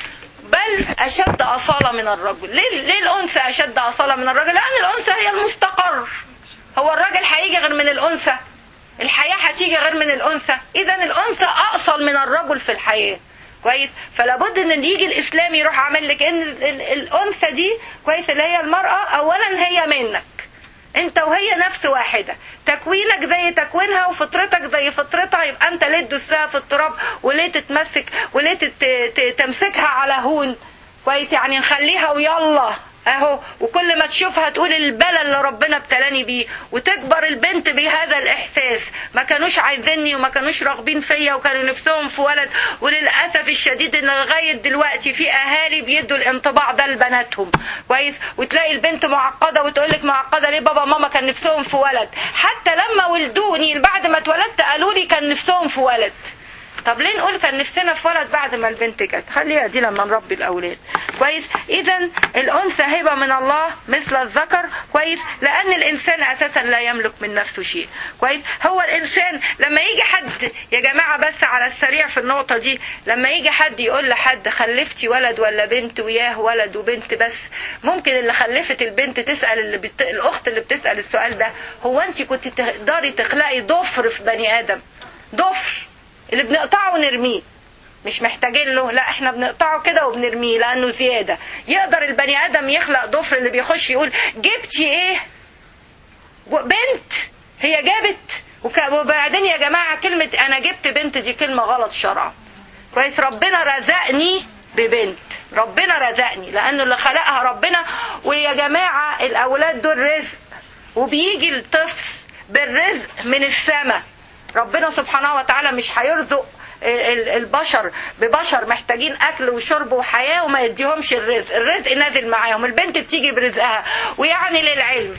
بل اشد اصاله من الرجل ليه ليه الانثى اشد اصاله من الرجل لان الانثى هي المستقر هو الراجل هيجي غير من الانثى الحياه هتيجي غير من الانثى اذا الانثى اصل من الرجل في الحياه كويس فلا بد ان يجي الاسلام يروح عامل لك ان ال- ال- الانثى دي كويس اللي هي المراه اولا هي منك انت وهي نفس واحده تكوينك زي تكوينها وفطرتك زي فطرتها يبقى انت ليه تدوسها في التراب وليه تتمسك وليه تت- ت- تمسكها على هون كويس يعني نخليها ويلا اهو وكل ما تشوفها تقول البلا اللي ربنا ابتلاني بيه وتكبر البنت بهذا الاحساس ما كانوش عايزيني وما كانوش راغبين فيا وكانوا نفسهم في ولد وللاسف الشديد ان لغايه دلوقتي في اهالي بيدوا الانطباع ده لبناتهم كويس وتلاقي البنت معقده وتقول لك معقده ليه بابا ماما كان نفسهم في ولد حتى لما ولدوني بعد ما اتولدت قالوا لي كان نفسهم في ولد طب ليه نقول كان نفسنا في ولد بعد ما البنت جت خليها دي لما نربي الاولاد كويس اذا الانثى هبه من الله مثل الذكر كويس لان الانسان اساسا لا يملك من نفسه شيء كويس هو الانسان لما يجي حد يا جماعه بس على السريع في النقطه دي لما يجي حد يقول لحد خلفتي ولد ولا بنت وياه ولد وبنت بس ممكن اللي خلفت البنت تسال اللي بت... الاخت اللي بتسال السؤال ده هو انت كنت تقدري تخلقي ضفر في بني ادم ضفر اللي بنقطعه ونرميه مش محتاجين له لا احنا بنقطعه كده وبنرميه لانه زياده يقدر البني ادم يخلق ضفر اللي بيخش يقول جبتي ايه بنت هي جابت وك- وبعدين يا جماعه كلمه انا جبت بنت دي كلمه غلط شرعا كويس ربنا رزقني ببنت ربنا رزقني لانه اللي خلقها ربنا ويا جماعه الاولاد دول رزق وبيجي الطفل بالرزق من السماء ربنا سبحانه وتعالى مش هيرزق ال- البشر ببشر محتاجين اكل وشرب وحياه وما يديهمش الرزق الرزق نازل معاهم البنت بتيجي برزقها ويعني للعلم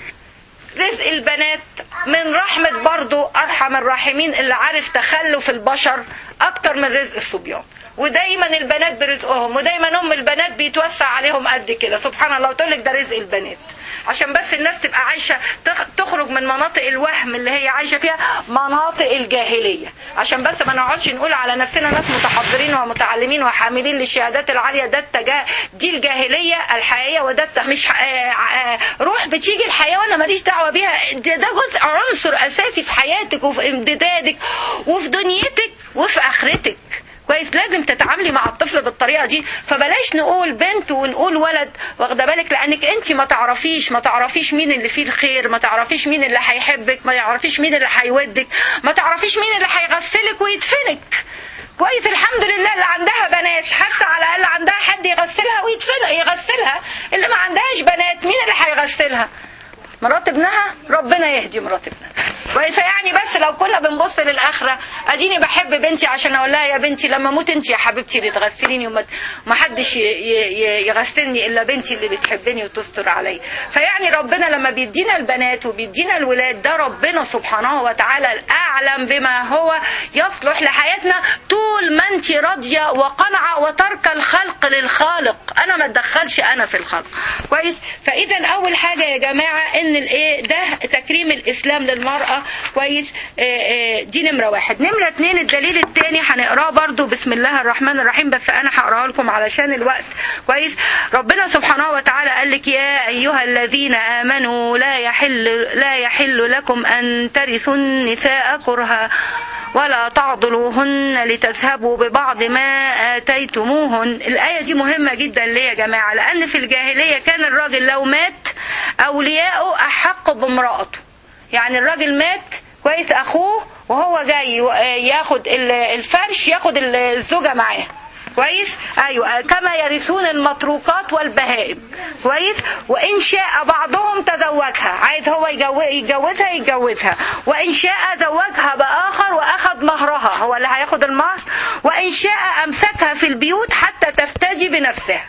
رزق البنات من رحمة برضو أرحم الراحمين اللي عارف تخلف البشر أكتر من رزق الصبيان ودايما البنات برزقهم ودايما ام البنات بيتوسع عليهم قد كده سبحان الله وتقول لك ده رزق البنات عشان بس الناس تبقى عايشه تخ- تخرج من مناطق الوهم اللي هي عايشه فيها مناطق الجاهليه عشان بس ما نقعدش نقول على نفسنا ناس متحضرين ومتعلمين وحاملين للشهادات العاليه ده التجا دي الجاهليه الحقيقيه وده الت- مش ح- آه، آه، روح بتيجي الحياه وانا ماليش دعوه بيها ده, ده جزء عنصر اساسي في حياتك وفي امتدادك وفي دنيتك وفي اخرتك كويس لازم تتعاملي مع الطفل بالطريقه دي فبلاش نقول بنت ونقول ولد واخده بالك لانك انت ما تعرفيش ما تعرفيش مين اللي فيه الخير ما تعرفيش مين اللي هيحبك ما تعرفيش مين اللي هيودك ما تعرفيش مين اللي هيغسلك ويدفنك كويس الحمد لله اللي عندها بنات حتى على الاقل عندها حد يغسلها ويدفنها يغسلها اللي ما عندهاش بنات مين اللي هيغسلها مرات ابنها ربنا يهدي مرات ابنها كويس يعني بس لو كنا بنبص للاخره اديني بحب بنتي عشان اقول لها يا بنتي لما اموت انت يا حبيبتي اللي تغسليني وما ما حدش ي- ي- يغسلني الا بنتي اللي بتحبني وتستر عليا فيعني ربنا لما بيدينا البنات وبيدينا الولاد ده ربنا سبحانه وتعالى الاعلم بما هو يصلح لحياتنا طول ما انت راضيه وقنعه وترك الخلق للخالق انا ما اتدخلش انا في الخلق كويس فاذا اول حاجه يا جماعه ان الايه ده تكريم الاسلام للمراه كويس آه، آه، دي نمره واحد نمره اتنين الدليل الثاني هنقراه برضو بسم الله الرحمن الرحيم بس انا هقراه لكم علشان الوقت كويس ربنا سبحانه وتعالى قال لك يا ايها الذين امنوا لا يحل لا يحل لكم ان ترثوا النساء كرها ولا تعضلوهن لتذهبوا ببعض ما آتيتموهن الآية دي مهمة جدا ليه يا جماعة لأن في الجاهلية كان الراجل لو مات أولياءه أحق بامرأته يعني الراجل مات كويس أخوه وهو جاي ياخد ال- الفرش ياخد الزوجة معاه كويس ايوه كما يرثون المتروكات والبهائم كويس وان شاء بعضهم تزوجها عايز هو يجو- يتجوزها يتجوزها وان شاء زوجها باخر واخذ مهرها هو اللي هياخد المهر وان شاء امسكها في البيوت حتى تفتدي بنفسها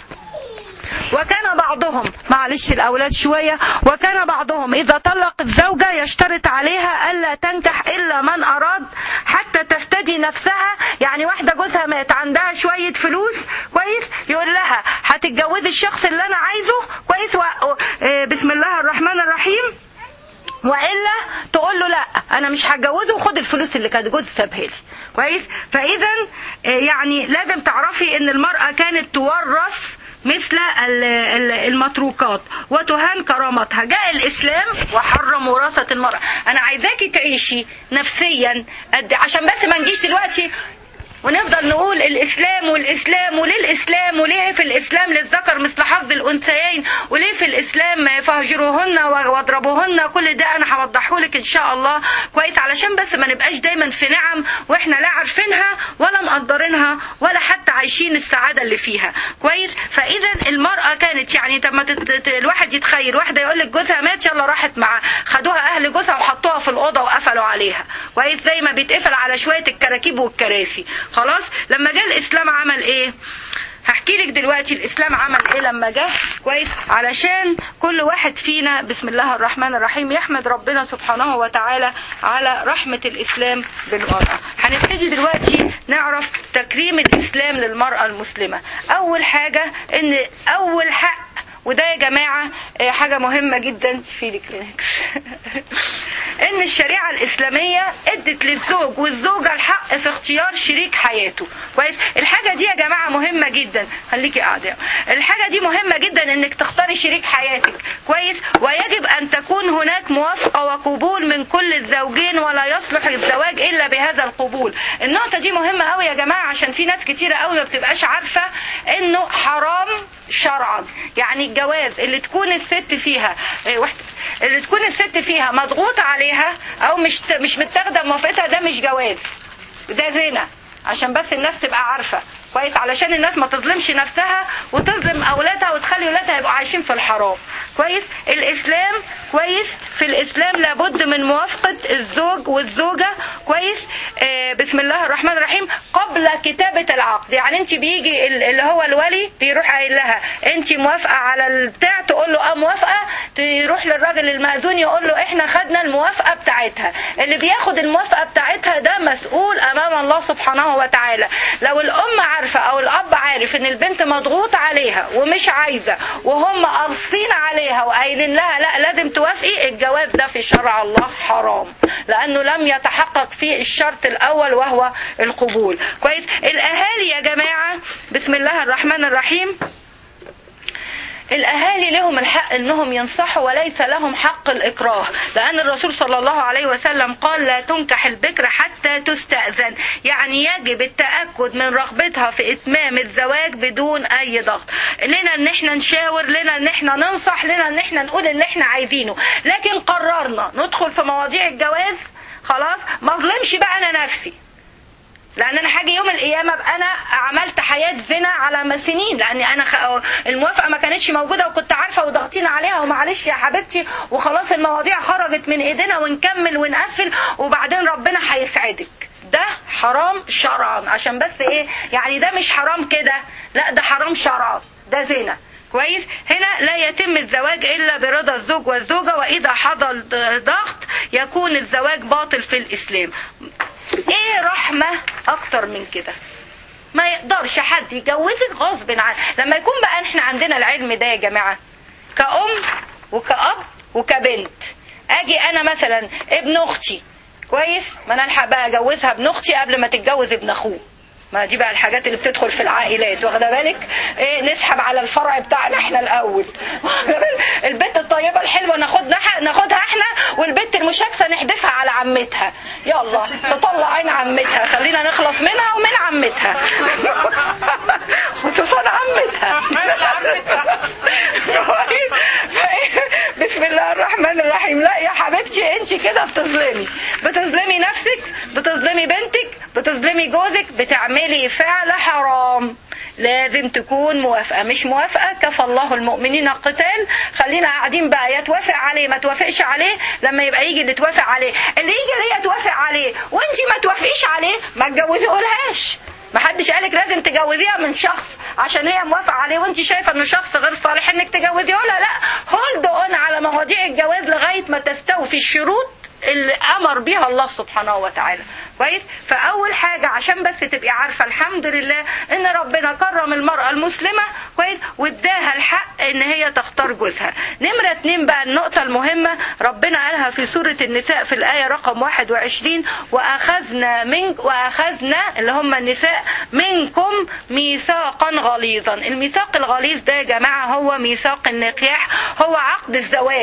وكان بعضهم معلش الاولاد شويه وكان بعضهم اذا طلق الزوجه يشترط عليها الا تنكح الا من اراد حتى تفتدي نفسها يعني واحده جوزها مات عندها شويه فلوس كويس يقول لها هتتجوزي الشخص اللي انا عايزه كويس و... آه، بسم الله الرحمن الرحيم والا تقول له لا انا مش هتجوزه وخد الفلوس اللي كانت جوزي سابها لي كويس فاذا آه، يعني لازم تعرفي ان المراه كانت تورث مثل ال- ال- المتروكات وتهان كرامتها جاء الاسلام وحرم وراثه المراه انا عايزاكي تعيشي نفسيا قد عشان بس ما نجيش دلوقتي ونفضل نقول الاسلام والاسلام وللاسلام وليه في الاسلام للذكر مثل حظ الانثيين وليه في الاسلام فاهجروهن واضربوهن كل ده انا هوضحه لك ان شاء الله كويس علشان بس ما نبقاش دايما في نعم واحنا لا عارفينها ولا مقدرينها ولا حتى عايشين السعاده اللي فيها كويس فاذا المراه كانت يعني طب ما تت- ت- الواحد يتخيل واحده يقول لك جوزها مات يلا راحت معاه خدوها اهل جوزها وحطوها في الاوضه وقفلوا عليها كويس زي ما بيتقفل على شويه الكراكيب والكراسي خلاص لما جه الاسلام عمل ايه هحكي لك دلوقتي الاسلام عمل ايه لما جه كويس علشان كل واحد فينا بسم الله الرحمن الرحيم يحمد ربنا سبحانه وتعالى على رحمه الاسلام بالمراه هنبتدي دلوقتي نعرف تكريم الاسلام للمراه المسلمه اول حاجه ان اول حق وده يا جماعة آه، حاجة مهمة جدا في الكلينكس ان الشريعة الاسلامية ادت للزوج والزوجة الحق في اختيار شريك حياته كويس الحاجة دي يا جماعة مهمة جدا خليكي قاعدة الحاجة دي مهمة جدا انك تختاري شريك حياتك كويس ويجب ان تكون هناك موافقة وقبول من كل الزوجين ولا يصلح الزواج الا بهذا القبول النقطة دي مهمة قوي يا جماعة عشان في ناس كتيرة قوي ما بتبقاش عارفة انه حرام شرعا يعني الجواز اللي تكون الست فيها إيه، واحدة اللي تكون الست فيها مضغوط عليها او مش مش متاخده موافقتها ده مش جواز ده زنا عشان بس الناس تبقى عارفه كويس علشان الناس ما تظلمش نفسها وتظلم اولادها وتخلي اولادها يبقوا عايشين في الحرام كويس الاسلام كويس في الاسلام لابد من موافقه الزوج والزوجه كويس آه بسم الله الرحمن الرحيم قبل كتابه العقد يعني انت بيجي ال- اللي هو الولي بيروح قايل لها انت موافقه على البتاع تقول له اه موافقه تروح للراجل المأذون يقول له احنا خدنا الموافقه بتاعتها اللي بياخد الموافقه بتاعتها ده مسؤول امام الله سبحانه وتعالى لو الام عارفه او الاب عارف ان البنت مضغوط عليها ومش عايزه وهم قارصين عليها وقايلين لها لا لازم توافقي الجواز ده في شرع الله حرام لانه لم يتحقق فيه الشرط الاول وهو القبول كويس الاهالي يا جماعه بسم الله الرحمن الرحيم الاهالي لهم الحق انهم ينصحوا وليس لهم حق الاكراه لان الرسول صلى الله عليه وسلم قال لا تنكح البكر حتى تستاذن يعني يجب التاكد من رغبتها في اتمام الزواج بدون اي ضغط لنا ان احنا نشاور لنا ان احنا ننصح لنا ان احنا نقول اللي احنا عايزينه لكن قررنا ندخل في مواضيع الجواز خلاص ما اظلمش بقى انا نفسي لان انا هاجي يوم القيامه ابقى انا عملت حياه زنا على سنين لان انا خ... الموافقه ما كانتش موجوده وكنت عارفه وضاغطين عليها ومعلش يا حبيبتي وخلاص المواضيع خرجت من ايدينا ونكمل ونقفل وبعدين ربنا هيسعدك ده حرام شرعا عشان بس ايه يعني ده مش حرام كده لا ده حرام شرعا ده زنا كويس هنا لا يتم الزواج الا برضا الزوج والزوجه واذا حصل ضغط يكون الزواج باطل في الاسلام ايه رحمة اكتر من كده ما يقدرش حد يجوزك غصب عنه لما يكون بقى احنا عندنا العلم ده يا جماعة كأم وكأب وكبنت اجي انا مثلا ابن اختي كويس ما انا الحق بقى اجوزها ابن اختي قبل ما تتجوز ابن اخوه ما دي بقى الحاجات اللي بتدخل في العائلات واخده بالك ايه نسحب على الفرع بتاعنا احنا الاول واخدة بالك؟ البنت الطيبه الحلوه ناخدها ناخدها احنا والبنت المشاكسه نحدفها على عمتها يلا تطلع عين عمتها خلينا نخلص منها ومن عمتها وتصل عمتها بسم الله الرحمن الرحيم لا يا حبيبتي انت كده بتظلمي بتظلمي نفسك بتظلمي بنتك بتظلمي جوزك بتعملي فعل حرام لازم تكون موافقة مش موافقة كفى الله المؤمنين القتال خلينا قاعدين بقى يا توافق عليه ما توافقش عليه لما يبقى يجي اللي توافق عليه اللي يجي ليه توافق عليه وانت ما توافقيش عليه ما تجوزيهولهاش ما حدش قالك لازم تجوزيها من شخص عشان هي موافقه عليه وانت شايفه انه شخص غير صالح انك تجوزيه ولا لا هولد اون على مواضيع الجواز لغايه ما تستوفي الشروط اللي امر بيها الله سبحانه وتعالى كويس فاول حاجه عشان بس تبقي عارفه الحمد لله ان ربنا كرم المراه المسلمه كويس واداها الحق ان هي تختار جوزها نمره اتنين بقى النقطه المهمه ربنا قالها في سوره النساء في الايه رقم 21 واخذنا من واخذنا اللي هم النساء منكم ميثاقا غليظا الميثاق الغليظ ده يا جماعه هو ميثاق النكاح هو عقد الزواج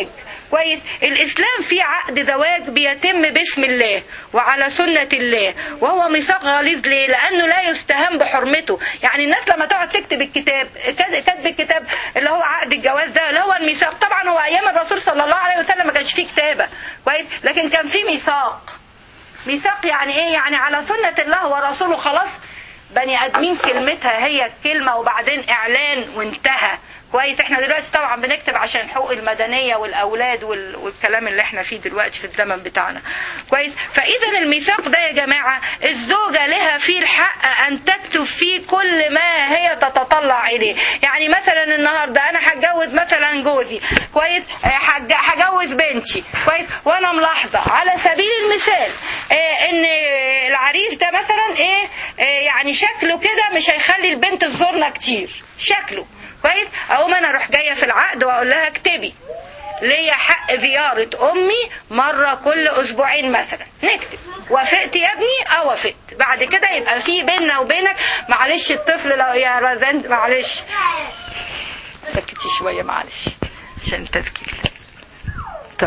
كويس الاسلام فيه عقد زواج بيتم باسم الله وعلى سنه الله وهو ميثاق غليظ ليه لانه لا يستهان بحرمته يعني الناس لما تقعد تكتب الكتاب كتب الكتاب اللي هو عقد الجواز ده اللي هو الميثاق طبعا هو ايام الرسول صلى الله عليه وسلم ما كانش فيه كتابه كويس لكن كان فيه ميثاق ميثاق يعني ايه يعني على سنه الله ورسوله خلاص بني ادمين كلمتها هي الكلمه وبعدين اعلان وانتهى كويس احنا دلوقتي طبعا بنكتب عشان حقوق المدنيه والاولاد وال... والكلام اللي احنا فيه دلوقتي في الزمن بتاعنا كويس فاذا الميثاق ده يا جماعه الزوجه لها فيه الحق ان تكتب فيه كل ما هي تتطلع اليه يعني مثلا النهارده انا هتجوز مثلا جوزي كويس هج- هجوز بنتي كويس وانا ملاحظه على سبيل المثال اه ان العريس ده مثلا ايه اه يعني شكله كده مش هيخلي البنت تزورنا كتير شكله كويس اقوم انا اروح جايه في العقد واقول لها اكتبي ليا حق زيارة أمي مرة كل أسبوعين مثلا نكتب وافقت يا ابني اه وافقت بعد كده يبقى في بيننا وبينك معلش الطفل لو يا رزان معلش سكتي شوية معلش عشان تسكيل طيب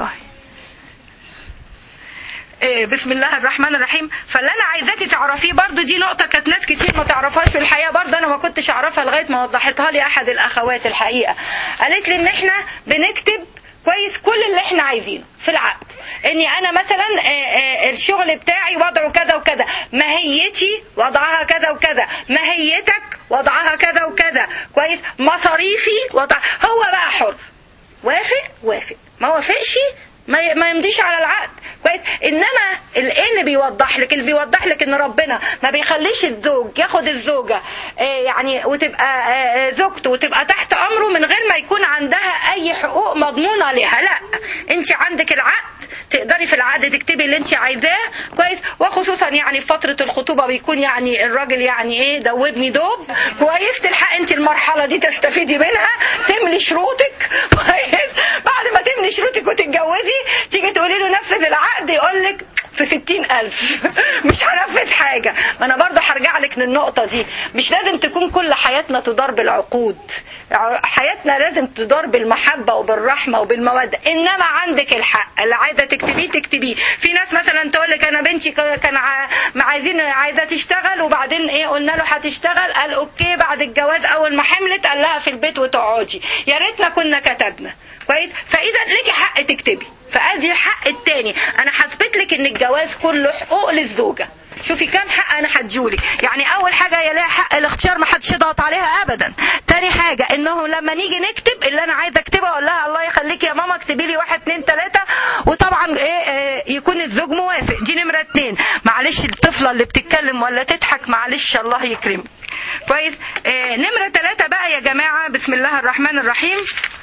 إيه، بسم الله الرحمن الرحيم فاللي انا عايزاكي تعرفيه برضو دي نقطه كانت ناس كتير ما تعرفهاش في الحقيقه برضو انا ما كنتش اعرفها لغايه ما وضحتها لي احد الاخوات الحقيقه قالت لي ان احنا بنكتب كويس كل اللي احنا عايزينه في العقد اني انا مثلا آه، آه، الشغل بتاعي وضعه كذا وكذا ماهيتي وضعها كذا وكذا ماهيتك وضعها كذا وكذا كويس مصاريفي وضع هو بقى حر وافق وافق ما وافقش ما ما يمضيش على العقد كويس انما ال- ايه اللي بيوضح لك اللي بيوضح لك ان ربنا ما بيخليش الزوج ياخد الزوجه آه، يعني وتبقى آه، آه، زوجته وتبقى تحت امره من غير ما يكون عندها اي حقوق مضمونه لها لا انت عندك العقد تقدري في العقد تكتبي اللي انت عايزاه كويس وخصوصا يعني في فتره الخطوبه بيكون يعني الراجل يعني ايه دوبني دوب كويس تلحق انت المرحله دي تستفيدي منها تملي شروطك كويس بعد ما تملي شروطك وتتجوزي تيجي تقولي له نفذ العقد يقول لك في ستين ألف مش هنفذ حاجة ما أنا برضه هرجع لك للنقطة دي مش لازم تكون كل حياتنا تدار بالعقود حياتنا لازم تدار بالمحبة وبالرحمة وبالمودة إنما عندك الحق اللي عايزة تكتبيه تكتبيه في ناس مثلا تقول لك أنا بنتي كان ع- عايزين عايزة تشتغل وبعدين إيه قلنا له هتشتغل قال أوكي بعد الجواز أول ما حملت قال لها في البيت وتقعدي يا ريتنا كنا كتبنا كويس فاذا ليكي حق تكتبي فادي الحق التاني انا هثبت لك ان الجواز كله حقوق للزوجه شوفي كم حق انا هديهولك يعني اول حاجه هي لها حق الاختيار ما حدش يضغط عليها ابدا تاني حاجه انه لما نيجي نكتب اللي انا عايزه اكتبه اقول لها الله يخليك يا ماما اكتبي لي واحد اتنين تلاته وطبعا ايه, إيه يكون الزوج موافق دي نمره اتنين معلش الطفله اللي بتتكلم ولا تضحك معلش الله يكرمك كويس إيه نمره تلاته بقى يا جماعه بسم الله الرحمن الرحيم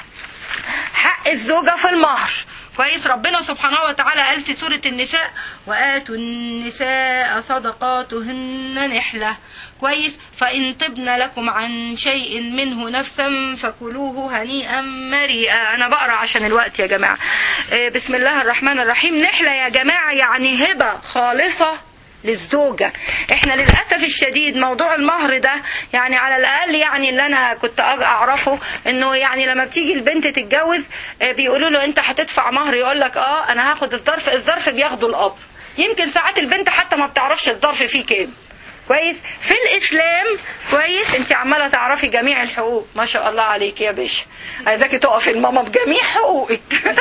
حق الزوجة في المهر كويس ربنا سبحانه وتعالى قال في سورة النساء وآتوا النساء صدقاتهن نحلة كويس فإن طبن لكم عن شيء منه نفسا فكلوه هنيئا مريئا أنا بقرأ عشان الوقت يا جماعة آه، بسم الله الرحمن الرحيم نحلة يا جماعة يعني هبة خالصة للزوجة احنا للأسف الشديد موضوع المهر ده يعني على الأقل يعني اللي أنا كنت أج- أعرفه إنه يعني لما بتيجي البنت تتجوز آه، بيقولوا له أنت هتدفع مهر يقول لك أه أنا هاخد الظرف الظرف بياخده الأب يمكن ساعات البنت حتى ما بتعرفش الظرف فيه كام كويس في الاسلام كويس انت عماله تعرفي جميع الحقوق ما شاء الله عليك يا باشا عايزاكي تقفي الماما بجميع حقوقك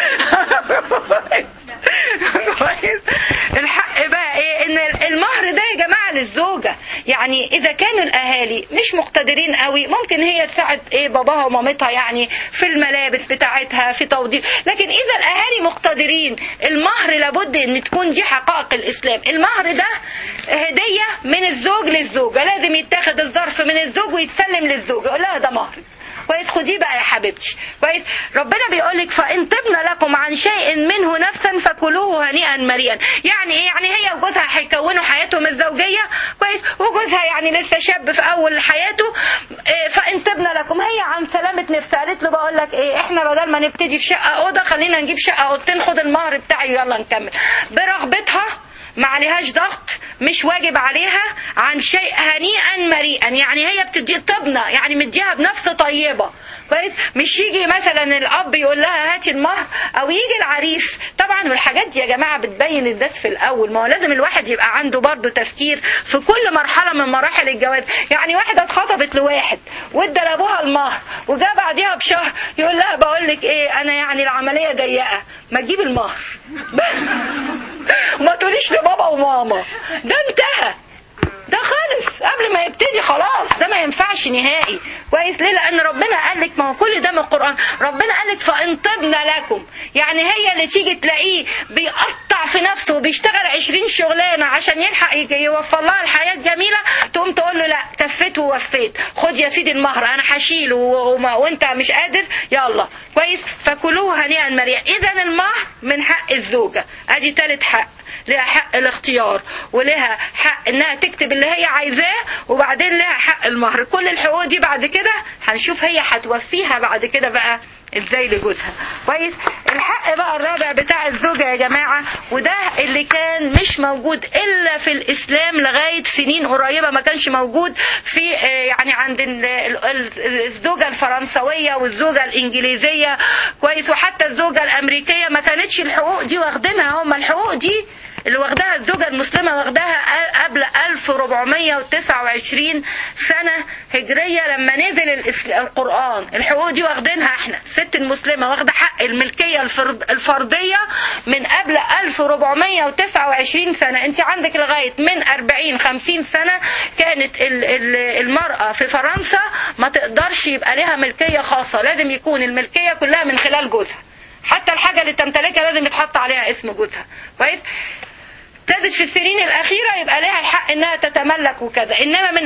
كويس الحق بقى ايه ان المهر ده يا جماعه للزوجه يعني اذا كانوا الاهالي مش مقتدرين قوي ممكن هي تساعد ايه باباها ومامتها يعني في الملابس بتاعتها في توضيح لكن اذا الاهالي مقتدرين المهر لابد ان تكون دي حقائق الاسلام المهر ده هديه من الزوج للزوجه لازم يتاخد الظرف من الزوج ويتسلم للزوجه يقول لها ده مهر كويس خديه بقى يا حبيبتي كويس ربنا بيقول لك فان طبن لكم عن شيء منه نفسا فكلوه هنيئا مريئا يعني ايه يعني هي وجوزها هيكونوا حياتهم الزوجيه كويس وجوزها يعني لسه شاب في اول حياته إيه فان طبن لكم هي عن سلامه نفسها قالت له بقول لك ايه احنا بدل ما نبتدي في شقه اوضه خلينا نجيب شقه اوضتين خد المهر بتاعي يلا نكمل برغبتها ما عليهاش ضغط مش واجب عليها عن شيء هنيئا مريئا يعني هي بتدي طبنة يعني مديها بنفس طيبة كويس مش يجي مثلا الاب يقول لها هاتي المهر او يجي العريس طبعا والحاجات دي يا جماعه بتبين الناس في الاول ما هو لازم الواحد يبقى عنده برضه تفكير في كل مرحله من مراحل الجواز يعني واحده اتخطبت لواحد وادى لابوها المهر وجا بعديها بشهر يقول لها بقول لك ايه انا يعني العمليه ضيقه ما تجيب المهر ما تقوليش لبابا وماما ده انتهى ده خالص قبل ما يبتدي خلاص ده ما ينفعش نهائي كويس ليه لان ربنا قال لك ما هو كل ده من القران ربنا قال لك فان طبنا لكم يعني هي اللي تيجي تلاقيه بيقطع في نفسه وبيشتغل 20 شغلانه عشان يلحق يوفر لها الحياه الجميله تقوم تقول له لا كفيت ووفيت خد يا سيدي المهر انا هشيله وما- وانت مش قادر يلا كويس فكلوه هنيئا مريئا اذا المهر من حق الزوجه ادي ثالث حق لها حق الاختيار ولها حق انها تكتب اللي هي عايزاه وبعدين لها حق المهر كل الحقوق دي بعد كده هنشوف هي هتوفيها بعد كده بقى ازاي لجوزها كويس الحق بقى الرابع بتاع الزوجة يا جماعة وده اللي كان مش موجود الا في الاسلام لغاية سنين قريبة ما كانش موجود في آه، يعني عند ال- ال- ال- الزوجة الفرنسوية والزوجة الانجليزية كويس وحتى الزوجة الامريكية ما كانتش الحقوق دي واخدينها هم الحقوق دي اللي واخداها الزوجة المسلمة واخداها قبل 1429 سنة هجرية لما نزل الإس- القرآن الحقوق دي واخدينها احنا الست المسلمة واخدة حق الملكية الفرد- الفردية من قبل 1429 سنة انت عندك لغاية من 40 50 سنة كانت ال- ال- المرأة في فرنسا ما تقدرش يبقى لها ملكية خاصة لازم يكون الملكية كلها من خلال جوزها حتى الحاجة اللي تمتلكها لازم يتحط عليها اسم جوزها كويس ابتدت في السنين الأخيرة يبقى لها الحق إنها تتملك وكذا إنما من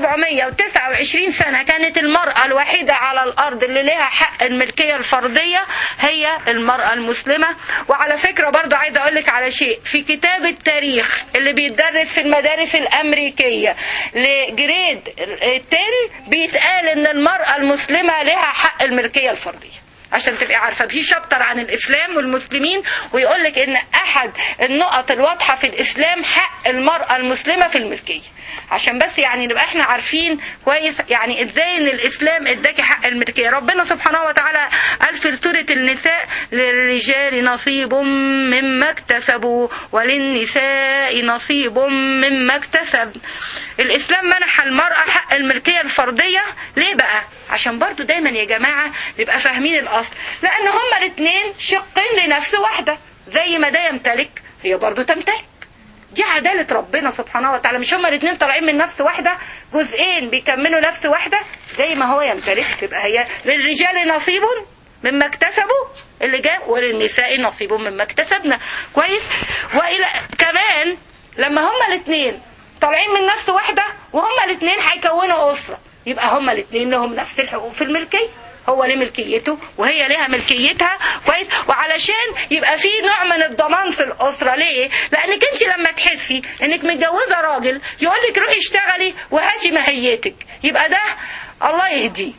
1429 سنة كانت المرأة الوحيدة على الأرض اللي لها حق الملكية الفردية هي المرأة المسلمة وعلى فكرة برضو عايزة أقول لك على شيء في كتاب التاريخ اللي بيتدرس في المدارس الأمريكية لجريد 10 بيتقال إن المرأة المسلمة لها حق الملكية الفردية عشان تبقي عارفه في شابتر عن الاسلام والمسلمين ويقول لك ان احد النقط الواضحه في الاسلام حق المراه المسلمه في الملكيه عشان بس يعني نبقى احنا عارفين كويس يعني ازاي ان الاسلام اداكي حق الملكيه ربنا سبحانه وتعالى قال في سوره النساء للرجال نصيب مما اكتسبوا وللنساء نصيب مما اكتسب الاسلام منح المراه حق الملكيه الفرديه ليه بقى عشان برضو دايما يا جماعه نبقى فاهمين الاصل لان هما الاثنين شقين لنفس واحده زي ما ده يمتلك هي برضو تمتلك دي عدالة ربنا سبحانه وتعالى مش هما الاثنين طالعين من نفس واحدة جزئين بيكملوا نفس واحدة زي ما هو يمتلك تبقى هي للرجال نصيب مما اكتسبوا اللي جاء وللنساء نصيب مما اكتسبنا كويس والى كمان لما هما الاثنين طالعين من نفس واحدة وهما الاثنين هيكونوا أسرة يبقى هما الاثنين لهم نفس الحقوق في الملكية هو ليه ملكيته وهي ليها ملكيتها كويس وعلشان يبقى في نوع من الضمان في الاسره ليه لانك انت لما تحسي انك متجوزه راجل يقول لك روحي اشتغلي وهاتي ماهيتك يبقى ده الله يهديه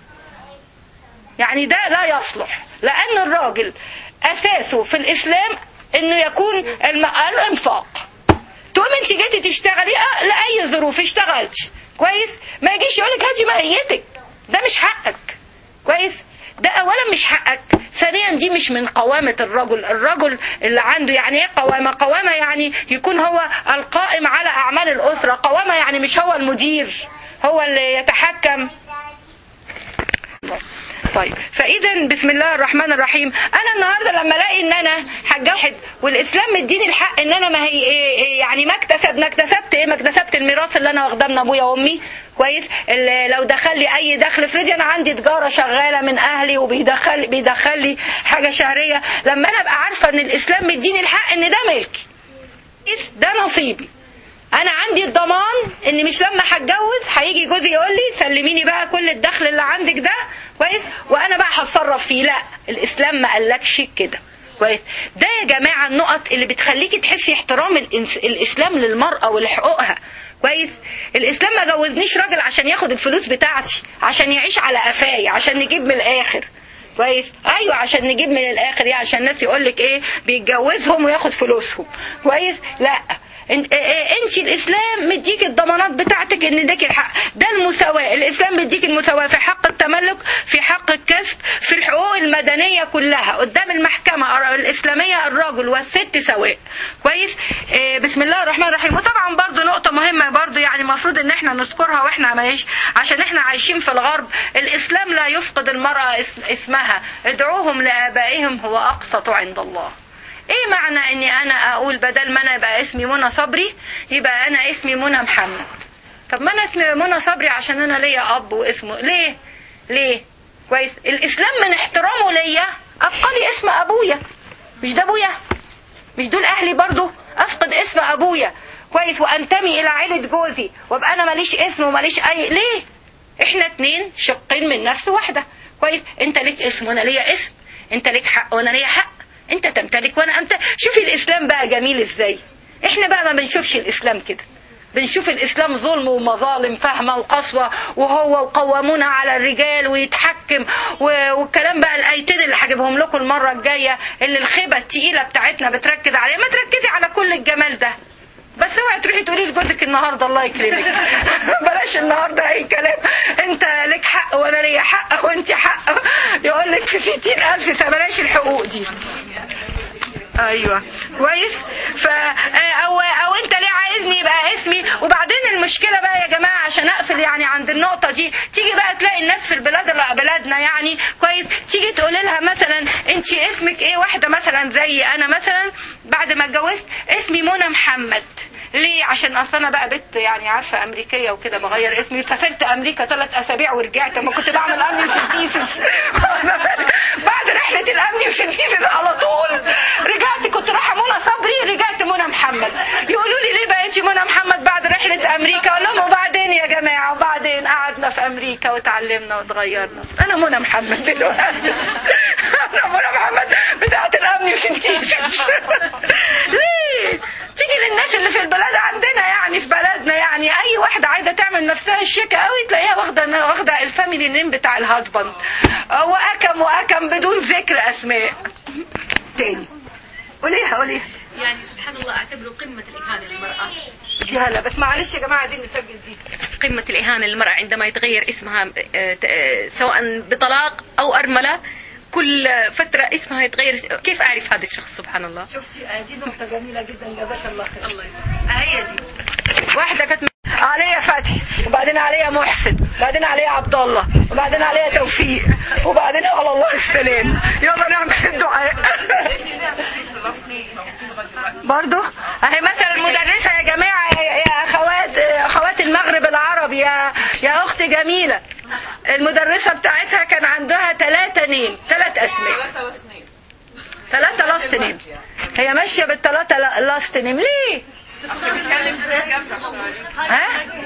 يعني ده لا يصلح لان الراجل اساسه في الاسلام انه يكون الم- الانفاق تقوم انت جيتي تشتغلي اه لاي ظروف اشتغلتش كويس ما يجيش يقولك هاتي ماهيتك ده مش حقك كويس ده اولا مش حقك ثانيا دي مش من قوامة الرجل الرجل اللي عنده يعني ايه قوامة قوامة يعني يكون هو القائم على اعمال الاسرة قوامة يعني مش هو المدير هو اللي يتحكم طيب فاذا بسم الله الرحمن الرحيم انا النهارده لما الاقي ان انا هتجوز والاسلام مديني الحق ان انا ما هي إيه- إيه يعني ما اكتسبنا اكتسبت ايه ما اكتسبت الميراث اللي انا واخداه من ابويا وامي كويس اللي لو دخل لي اي دخل افرضي انا عندي تجاره شغاله من اهلي وبيدخل بيدخل لي حاجه شهريه لما انا ابقى عارفه ان الاسلام مديني الحق ان ده ملكي ده نصيبي انا عندي الضمان ان مش لما هتجوز هيجي جوزي يقول لي سلميني بقى كل الدخل اللي عندك ده كويس وانا بقى هتصرف فيه لا الاسلام ما قالكش كده كويس ده يا جماعه النقط اللي بتخليكي تحسي احترام الإنس... الاسلام للمراه ولحقوقها كويس الاسلام ما جوزنيش راجل عشان ياخد الفلوس بتاعتي عشان يعيش على قفاي عشان نجيب من الاخر كويس ايوه عشان نجيب من الاخر يعني عشان الناس يقول لك ايه بيتجوزهم وياخد فلوسهم كويس لا انت انت الاسلام مديك الضمانات بتاعتك ان ليك الحق ده المساواه الاسلام بيديك المساواه في حق التملك في حق الكسب في الحقوق المدنيه كلها قدام المحكمه الاسلاميه الرجل والست سواء كويس آه، بسم الله الرحمن الرحيم وطبعا برضو نقطه مهمه برضو يعني المفروض ان احنا نذكرها واحنا مايش عشان احنا عايشين في الغرب الاسلام لا يفقد المراه اس- اسمها ادعوهم لابائهم هو اقسط عند الله ايه معنى اني انا اقول بدل ما انا يبقى اسمي منى صبري يبقى انا اسمي منى محمد طب ما انا اسمي منى صبري عشان انا ليا اب واسمه ليه ليه كويس الاسلام من احترامه ليا ابقى لي اسم ابويا مش ده ابويا مش دول اهلي برضو افقد اسم ابويا كويس وانتمي الى عيلة جوزي وابقى انا ماليش اسم وماليش اي ليه احنا اتنين شقين من نفس واحدة كويس انت ليك اسم وانا ليا اسم انت ليك حق وانا ليا حق انت تمتلك وانا انت شوفي الاسلام بقى جميل ازاي احنا بقى ما بنشوفش الاسلام كده بنشوف الاسلام ظلم ومظالم فهمه وقسوه وهو وقوامونا على الرجال ويتحكم و- والكلام بقى الايتين اللي هجيبهم لكم المره الجايه اللي الخيبه التقيله بتاعتنا بتركز عليها ما تركزي على كل الجمال ده بس اوعي تروحي تقولي لجوزك النهارده الله يكرمك بلاش النهارده اي كلام انت لك حق وانا ليا حق وانت حق يقول لك في 60000 فبلاش الحقوق دي ايوه كويس ف او او انت ليه عايزني يبقى اسمي وبعدين المشكله بقى يا جماعه عشان اقفل يعني عند النقطه دي تيجي بقى تلاقي الناس في البلاد اللي بلادنا يعني كويس تيجي تقول لها مثلا انت اسمك ايه واحده مثلا زي انا مثلا بعد ما اتجوزت اسمي منى محمد ليه عشان اصل انا بقى بنت يعني عارفه امريكيه وكده بغير اسمي سافرت امريكا ثلاث اسابيع ورجعت ما كنت بعمل امن سنتيفز بعد رحله الامن سنتيفز على طول رجعت كنت رايحه منى صبري رجعت منى محمد يقولوا لي ليه بقيتي منى محمد بعد رحله امريكا اقول لهم وبعدين يا جماعه وبعدين قعدنا في امريكا وتعلمنا وتغيرنا انا منى محمد دلوقتي انا منى محمد بتاعت الامن سنتيفز ليه تيجي للناس اللي في البلاد عندنا يعني في بلدنا يعني اي واحده عايزه تعمل نفسها الشيكه قوي تلاقيها واخده واخده الفاميلي نيم بتاع الهازبند واكم واكم بدون ذكر اسماء تاني قوليها قوليها يعني سبحان الله اعتبره قمه الاهانه للمراه دي هلا بس معلش يا جماعه عايزين نسجل دي قمه الاهانه للمراه عندما يتغير اسمها آه، ت- آه، سواء بطلاق او ارمله كل فتره اسمها يتغير كيف اعرف هذا الشخص سبحان الله شفتي آه، دي نقطه جميله جدا جزاك الله خير الله هي دي واحده كانت عليا فتحي وبعدين عليا محسن وبعدين عليا عبد الله وبعدين عليا توفيق وبعدين على الله السلام يلا نعمل الدعاء برضو اهي مثلا المدرسه يا جماعه يا يا اخوات اخوات المغرب العربي يا يا اخت جميله المدرسه بتاعتها كان عندها ثلاثه نيم ثلاث اسماء ثلاثة لاست نيم هي ماشية بالثلاثة لا- لاست نيم ليه؟ ها؟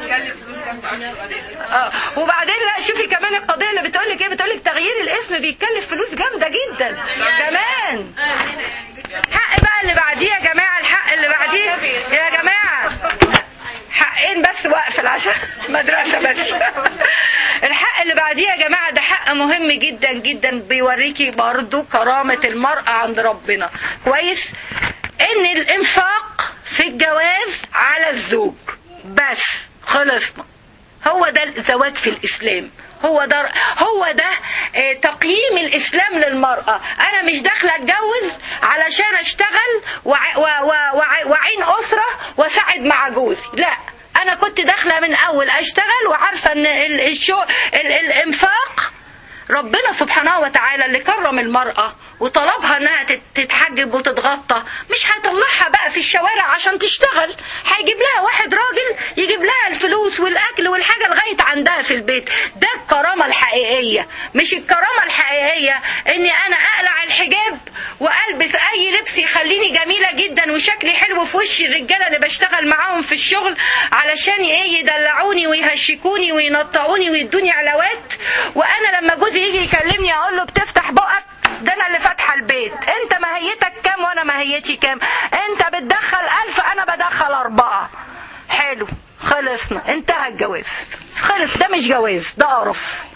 اه وبعدين لا شوفي كمان القضية اللي بتقول لك ايه بتقول لك تغيير الاسم بيتكلف فلوس جامدة جدا كمان حق بقى اللي بعديه يا جماعة الحق اللي بعديه يا جماعة حقين بس واقفل عشان مدرسة بس الحق اللي بعديه يا جماعة ده حق مهم جدا جدا بيوريكي برضو كرامة المرأة عند ربنا كويس ان الانفاق في الجواز على الزوج بس خلصنا هو ده الزواج في الاسلام هو ده هو ده آه، تقييم الاسلام للمراه انا مش داخله اتجوز علشان اشتغل وع- و- و- وع- واعين اسره واساعد مع جوزي لا انا كنت داخله من اول اشتغل وعارفه ان ال- الشو ال- الانفاق ربنا سبحانه وتعالى اللي كرم المرأة وطلبها انها تت- تتحجب وتتغطى مش هيطلعها بقى في الشوارع عشان تشتغل هيجيب لها واحد راجل يجيب لها الفلوس والاكل والحاجة لغاية عندها في البيت ده الكرامة الحقيقية مش الكرامة الحقيقية اني انا اقلع الحجاب والبس اي لبس يخليني جميلة جدا وشكلي حلو في وش الرجالة اللي بشتغل معاهم في الشغل علشان ايه يدلعوني ويهشكوني وينطعوني ويدوني علاوات وانا لما جوزي يجي يكلمني اقول له بتفتح بقك ده انا اللي فاتحه البيت انت ماهيتك كام وانا ماهيتي كام انت بتدخل الف انا بدخل اربعه حلو خلصنا انتهى الجواز خلص ده مش جواز ده قرف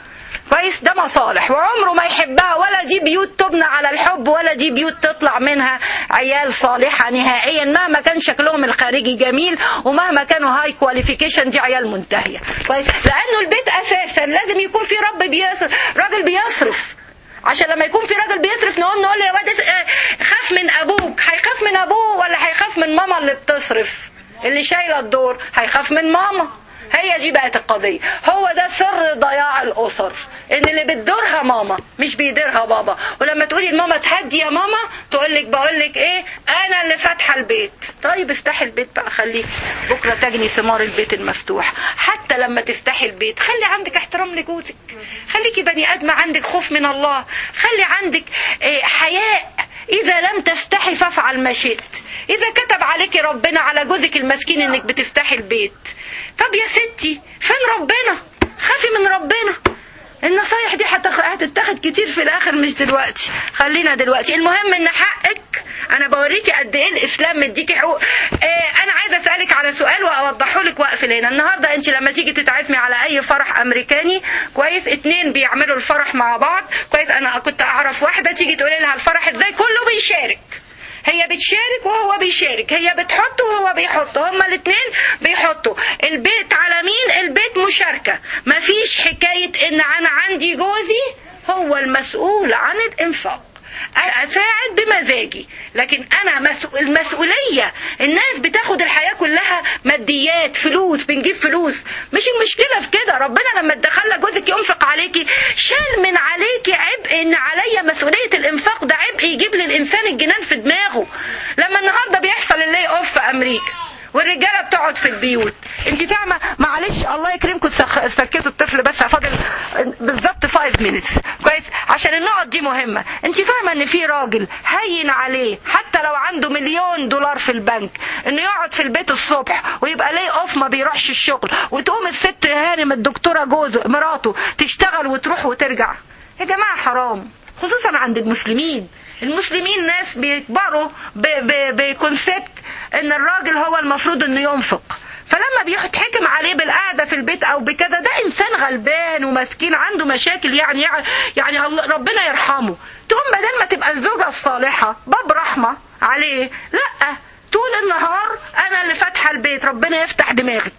كويس ده مصالح وعمره ما يحبها ولا دي بيوت تبنى على الحب ولا دي بيوت تطلع منها عيال صالحه نهائيا مهما كان شكلهم الخارجي جميل ومهما كانوا هاي كواليفيكيشن دي عيال منتهيه كويس لانه البيت اساسا لازم يكون في رب بيصرف راجل بيصرف عشان لما يكون في راجل بيصرف نقول نقول له يا واد اس- آه، خاف من ابوك هيخاف من ابوه ولا هيخاف من ماما اللي بتصرف اللي شايله الدور هيخاف من ماما هي دي بقت القضية هو ده سر ضياع الأسر إن اللي بتدورها ماما مش بيديرها بابا ولما تقولي لماما تهدي يا ماما تقول لك بقول لك إيه أنا اللي فاتحة البيت طيب افتحي البيت بقى خليه بكرة تجني ثمار البيت المفتوح حتى لما تفتحي البيت خلي عندك احترام لجوزك خليكي بني آدمة عندك خوف من الله خلي عندك إيه حياء إذا لم تستحي فافعل ما شئت إذا كتب عليك ربنا على جوزك المسكين إنك بتفتحي البيت طب يا ستي فين ربنا خافي من ربنا النصايح دي هتخ- هتتاخد كتير في الاخر مش دلوقتي خلينا دلوقتي المهم ان حقك انا بوريكي قد ايه الاسلام مديكي حقوق آه انا عايزه اسالك على سؤال واوضحه لك واقفل هنا النهارده انت لما تيجي تتعزمي على اي فرح امريكاني كويس اتنين بيعملوا الفرح مع بعض كويس انا كنت اعرف واحده تيجي تقولي لها الفرح ازاي كله بيشارك هي بتشارك وهو بيشارك هي بتحط وهو بيحط هما الاثنين بيحطوا البيت على مين البيت مشاركة مفيش حكاية ان انا عندي جوزي هو المسؤول عن الانفاق أنا اساعد بمزاجي لكن انا مسؤول المسؤوليه الناس بتاخد الحياه كلها ماديات فلوس بنجيب فلوس مش المشكله في كده ربنا لما اتدخل جوزك ينفق عليكي شال من عليكي عبء ان عليا مسؤوليه الانفاق ده عبء يجيب للانسان الجنان في دماغه لما النهارده بيحصل اللي اوف في امريكا والرجاله بتقعد في البيوت انت فاهمه معلش الله يكرمكم تسخ- تسكتوا الطفل بس فاضل بالظبط 5 minutes كويس عشان النقط دي مهمه انت فاهمه ان في راجل هين عليه حتى لو عنده مليون دولار في البنك انه يقعد في البيت الصبح ويبقى ليه اوف ما بيروحش الشغل وتقوم الست هانم الدكتوره جوزه مراته تشتغل وتروح وترجع يا جماعه حرام خصوصا عند المسلمين المسلمين ناس بيكبروا ب- ب- بكونسبت ان الراجل هو المفروض انه ينفق فلما بيتحكم عليه بالقعده في البيت او بكذا ده انسان غلبان ومسكين عنده مشاكل يعني يعني الله ربنا يرحمه تقوم بدل ما تبقى الزوجه الصالحه باب رحمه عليه لا طول النهار انا اللي فاتحه البيت ربنا يفتح دماغك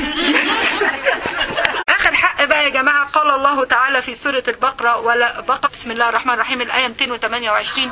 اخر حق بقى يا جماعه قال الله تعالى في سوره البقره ولا بقره بسم الله الرحمن الرحيم الايه 228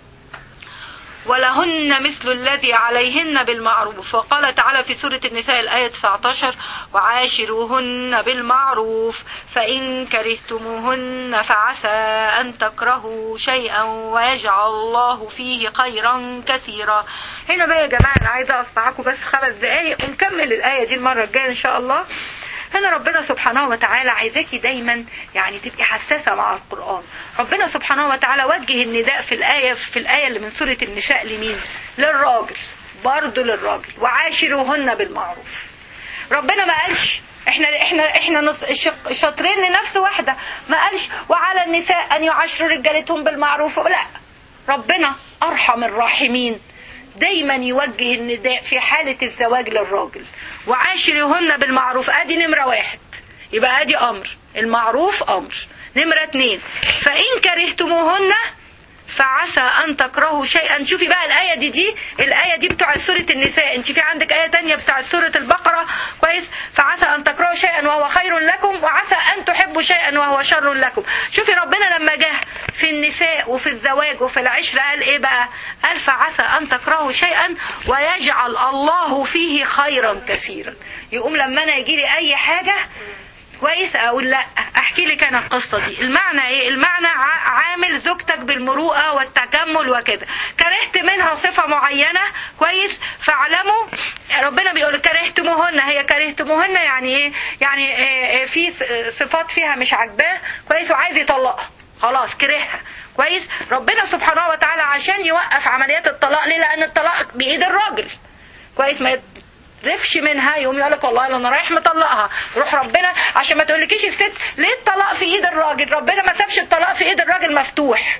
ولهن مثل الذي عليهن بالمعروف وقال تعالى في سورة النساء الآية 19 وعاشروهن بالمعروف فإن كرهتموهن فعسى أن تكرهوا شيئا ويجعل الله فيه خيرا كثيرا هنا بقى يا جماعة أنا عايزة أقف معاكم بس خمس دقايق ونكمل الآية دي المرة الجاية إن شاء الله هنا ربنا سبحانه وتعالى عايزاكي دايما يعني تبقي حساسه مع القران ربنا سبحانه وتعالى وجه النداء في الايه في الايه اللي من سوره النساء لمين للراجل برضه للراجل وعاشروهن بالمعروف ربنا ما قالش احنا احنا احنا نص شق- شاطرين لنفس واحده ما قالش وعلى النساء ان يعاشروا رجالتهم بالمعروف لا ربنا ارحم الراحمين دايما يوجه النداء في حالة الزواج للراجل وعاشرهن بالمعروف ادي نمرة واحد يبقى ادي امر المعروف امر نمرة اتنين فان كرهتموهن فعسى ان تكرهوا شيئا شوفي بقى الايه دي دي الايه دي بتاع سوره النساء انت في عندك ايه تانية بتاع سوره البقره كويس فعسى ان تكرهوا شيئا وهو خير لكم وعسى ان تحبوا شيئا وهو شر لكم شوفي ربنا لما جه في النساء وفي الزواج وفي العشره قال ايه بقى قال فعسى ان تكرهوا شيئا ويجعل الله فيه خيرا كثيرا يقوم لما انا يجي لي اي حاجه كويس اقول لا احكي لك انا القصه دي المعنى ايه المعنى ع- عامل زوجتك بالمروءه والتجمل وكده كرهت منها صفه معينه كويس فاعلموا ربنا بيقول كرهتموهن هي كرهتموهن يعني ايه يعني إيه إيه في ص- صفات فيها مش عاجباه كويس وعايز يطلقها خلاص كرهها كويس ربنا سبحانه وتعالى عشان يوقف عمليات الطلاق ليه لان الطلاق بايد الراجل كويس ما رفش منها يقوم يقول لك والله انا رايح مطلقها روح ربنا عشان ما تقولكيش الست ليه الطلاق في ايد الراجل ربنا ما سابش الطلاق في ايد الراجل مفتوح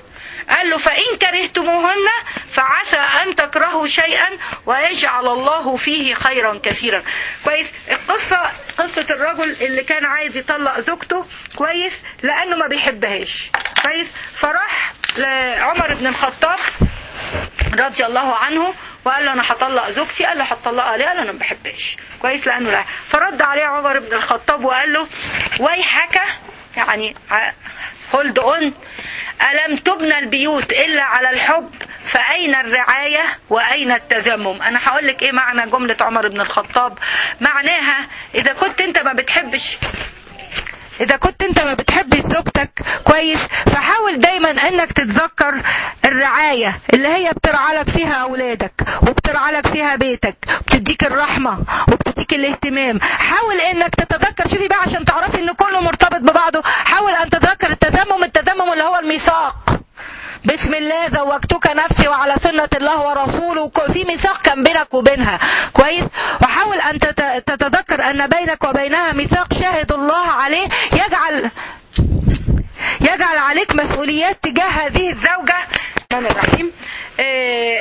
قال له فإن كرهتموهن فعسى أن تكرهوا شيئا ويجعل الله فيه خيرا كثيرا كويس القصة قصة الرجل اللي كان عايز يطلق زوجته كويس لأنه ما بيحبهاش كويس فراح لعمر بن الخطاب رضي الله عنه وقال له انا هطلق زوجتي قال له هتطلقها ليه قال له انا ما بحبهاش كويس لانه لا فرد عليه عمر بن الخطاب وقال له ويحك يعني هولد اون ألم تبنى البيوت إلا على الحب فأين الرعاية وأين التذمم أنا هقول لك إيه معنى جملة عمر بن الخطاب معناها إذا كنت أنت ما بتحبش اذا كنت انت ما بتحبش زوجتك كويس فحاول دايما انك تتذكر الرعاية اللي هي بترعى لك فيها اولادك وبترعى لك فيها بيتك وبتديك الرحمة وبتديك الاهتمام حاول انك تتذكر شوفي بقى عشان تعرفي ان كله مرتبط ببعضه حاول ان تتذكر التذمم التذمم اللي هو الميثاق بسم الله زوجتك نفسي وعلى سنة الله ورسوله في ميثاق كان بينك وبينها كويس وحاول أن تتذكر أن بينك وبينها ميثاق شاهد الله عليه يجعل يجعل عليك مسؤوليات تجاه هذه الزوجة الرحمن الرحيم آآ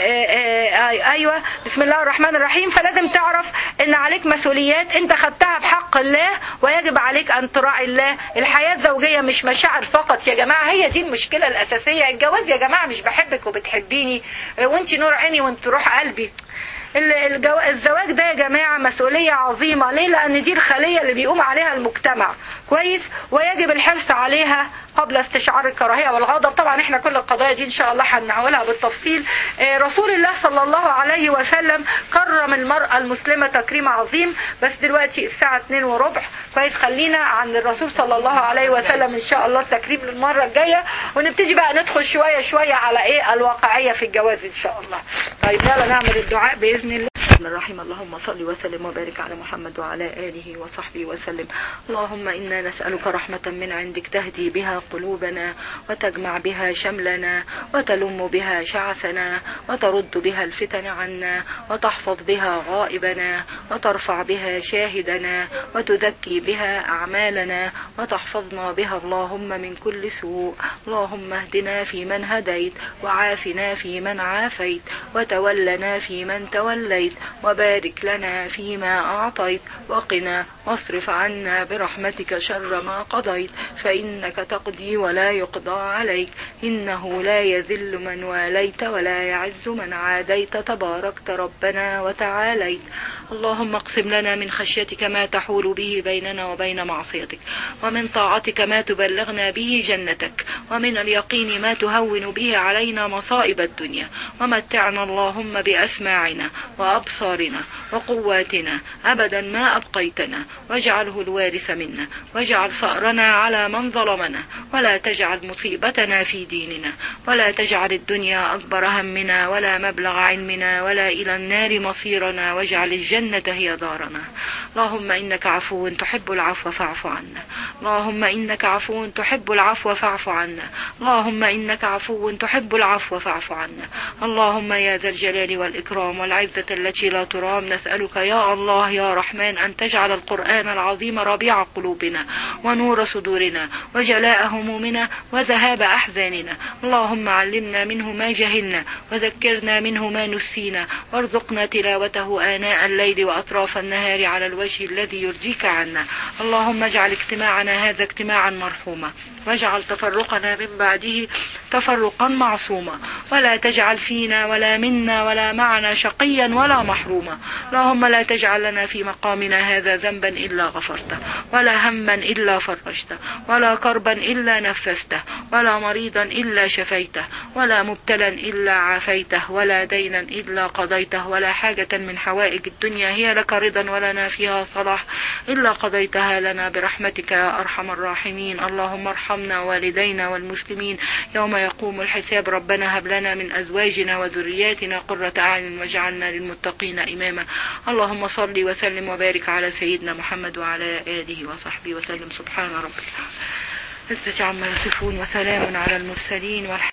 آآ ايوه بسم الله الرحمن الرحيم فلازم تعرف ان عليك مسؤوليات انت خدتها بحق الله ويجب عليك ان تراعي الله الحياه الزوجيه مش مشاعر فقط يا جماعه هي دي المشكله الاساسيه الجواز يا جماعه مش بحبك وبتحبيني وانت نور عيني وانت روح قلبي الجو... الزواج ده يا جماعة مسؤولية عظيمة ليه لأن دي الخلية اللي بيقوم عليها المجتمع كويس ويجب الحرص عليها قبل استشعار الكراهية والغضب طبعا احنا كل القضايا دي ان شاء الله هنعولها بالتفصيل رسول الله صلى الله عليه وسلم كرم المرأة المسلمة تكريم عظيم بس دلوقتي الساعة 2 وربع كويس خلينا عن الرسول صلى الله عليه وسلم ان شاء الله التكريم للمرة الجاية ونبتدي بقى ندخل شوية شوية على ايه الواقعية في الجواز ان شاء الله طيب يلا نعمل الدعاء بإذن الله الرحمن الرحيم اللهم صل وسلم وبارك على محمد وعلى آله وصحبه وسلم اللهم إنا نسألك رحمة من عندك تهدي بها قلوبنا وتجمع بها شملنا وتلم بها شعثنا وترد بها الفتن عنا وتحفظ بها غائبنا وترفع بها شاهدنا وتزكي بها أعمالنا وتحفظنا بها اللهم من كل سوء اللهم اهدنا فيمن هديت وعافنا فيمن عافيت وتولنا فيمن توليت وبارك لنا فيما أعطيت وقنا واصرف عنا برحمتك شر ما قضيت فإنك تقضي ولا يقضى عليك إنه لا يذل من واليت ولا يعز من عاديت تباركت ربنا وتعاليت اللهم اقسم لنا من خشيتك ما تحول به بيننا وبين معصيتك ومن طاعتك ما تبلغنا به جنتك ومن اليقين ما تهون به علينا مصائب الدنيا ومتعنا اللهم بأسماعنا وأبصارنا وقواتنا أبدا ما أبقيتنا واجعله الوارث منا واجعل ثأرنا على من ظلمنا ولا تجعل مصيبتنا في ديننا ولا تجعل الدنيا أكبر همنا ولا مبلغ علمنا ولا إلى النار مصيرنا واجعل الجنة هي دارنا اللهم إنك عفو تحب العفو فاعف عنا اللهم إنك عفو تحب العفو فاعف عنا اللهم إنك عفو تحب العفو فاعف عنا اللهم يا ذا الجلال والإكرام والعزة التي لا ترام نسألك يا الله يا رحمن أن تجعل القرآن العظيم ربيع قلوبنا ونور صدورنا وجلاء همومنا وذهاب أحزاننا اللهم علمنا منه ما جهلنا وذكرنا منه ما نسينا وارزقنا تلاوته آناء الليل وأطراف النهار على الوجه الذي يرجيك عنا اللهم اجعل اجتماعنا هذا اجتماعا مرحوما واجعل تفرقنا من بعده تفرقا معصوما ولا تجعل فينا ولا منا ولا معنا شقيا ولا محروما اللهم لا تجعل لنا في مقامنا هذا ذنبا إلا غفرته ولا هما إلا فرجته ولا كربا إلا نفسته ولا مريضا إلا شفيته ولا مبتلا إلا عافيته ولا دينا إلا قضيته ولا حاجة من حوائج الدنيا هي لك رضا ولنا فيها صلاح إلا قضيتها لنا برحمتك يا أرحم الراحمين اللهم ارحمنا والدينا والمسلمين يوم يقوم الحساب ربنا هب لنا من أزواجنا وذرياتنا قرة أعين واجعلنا للمتقين إماما اللهم صل وسلم وبارك على سيدنا محمد وعلى آله وصحبه وسلم سبحان ربك عزة عما يصفون وسلام على المرسلين والحمد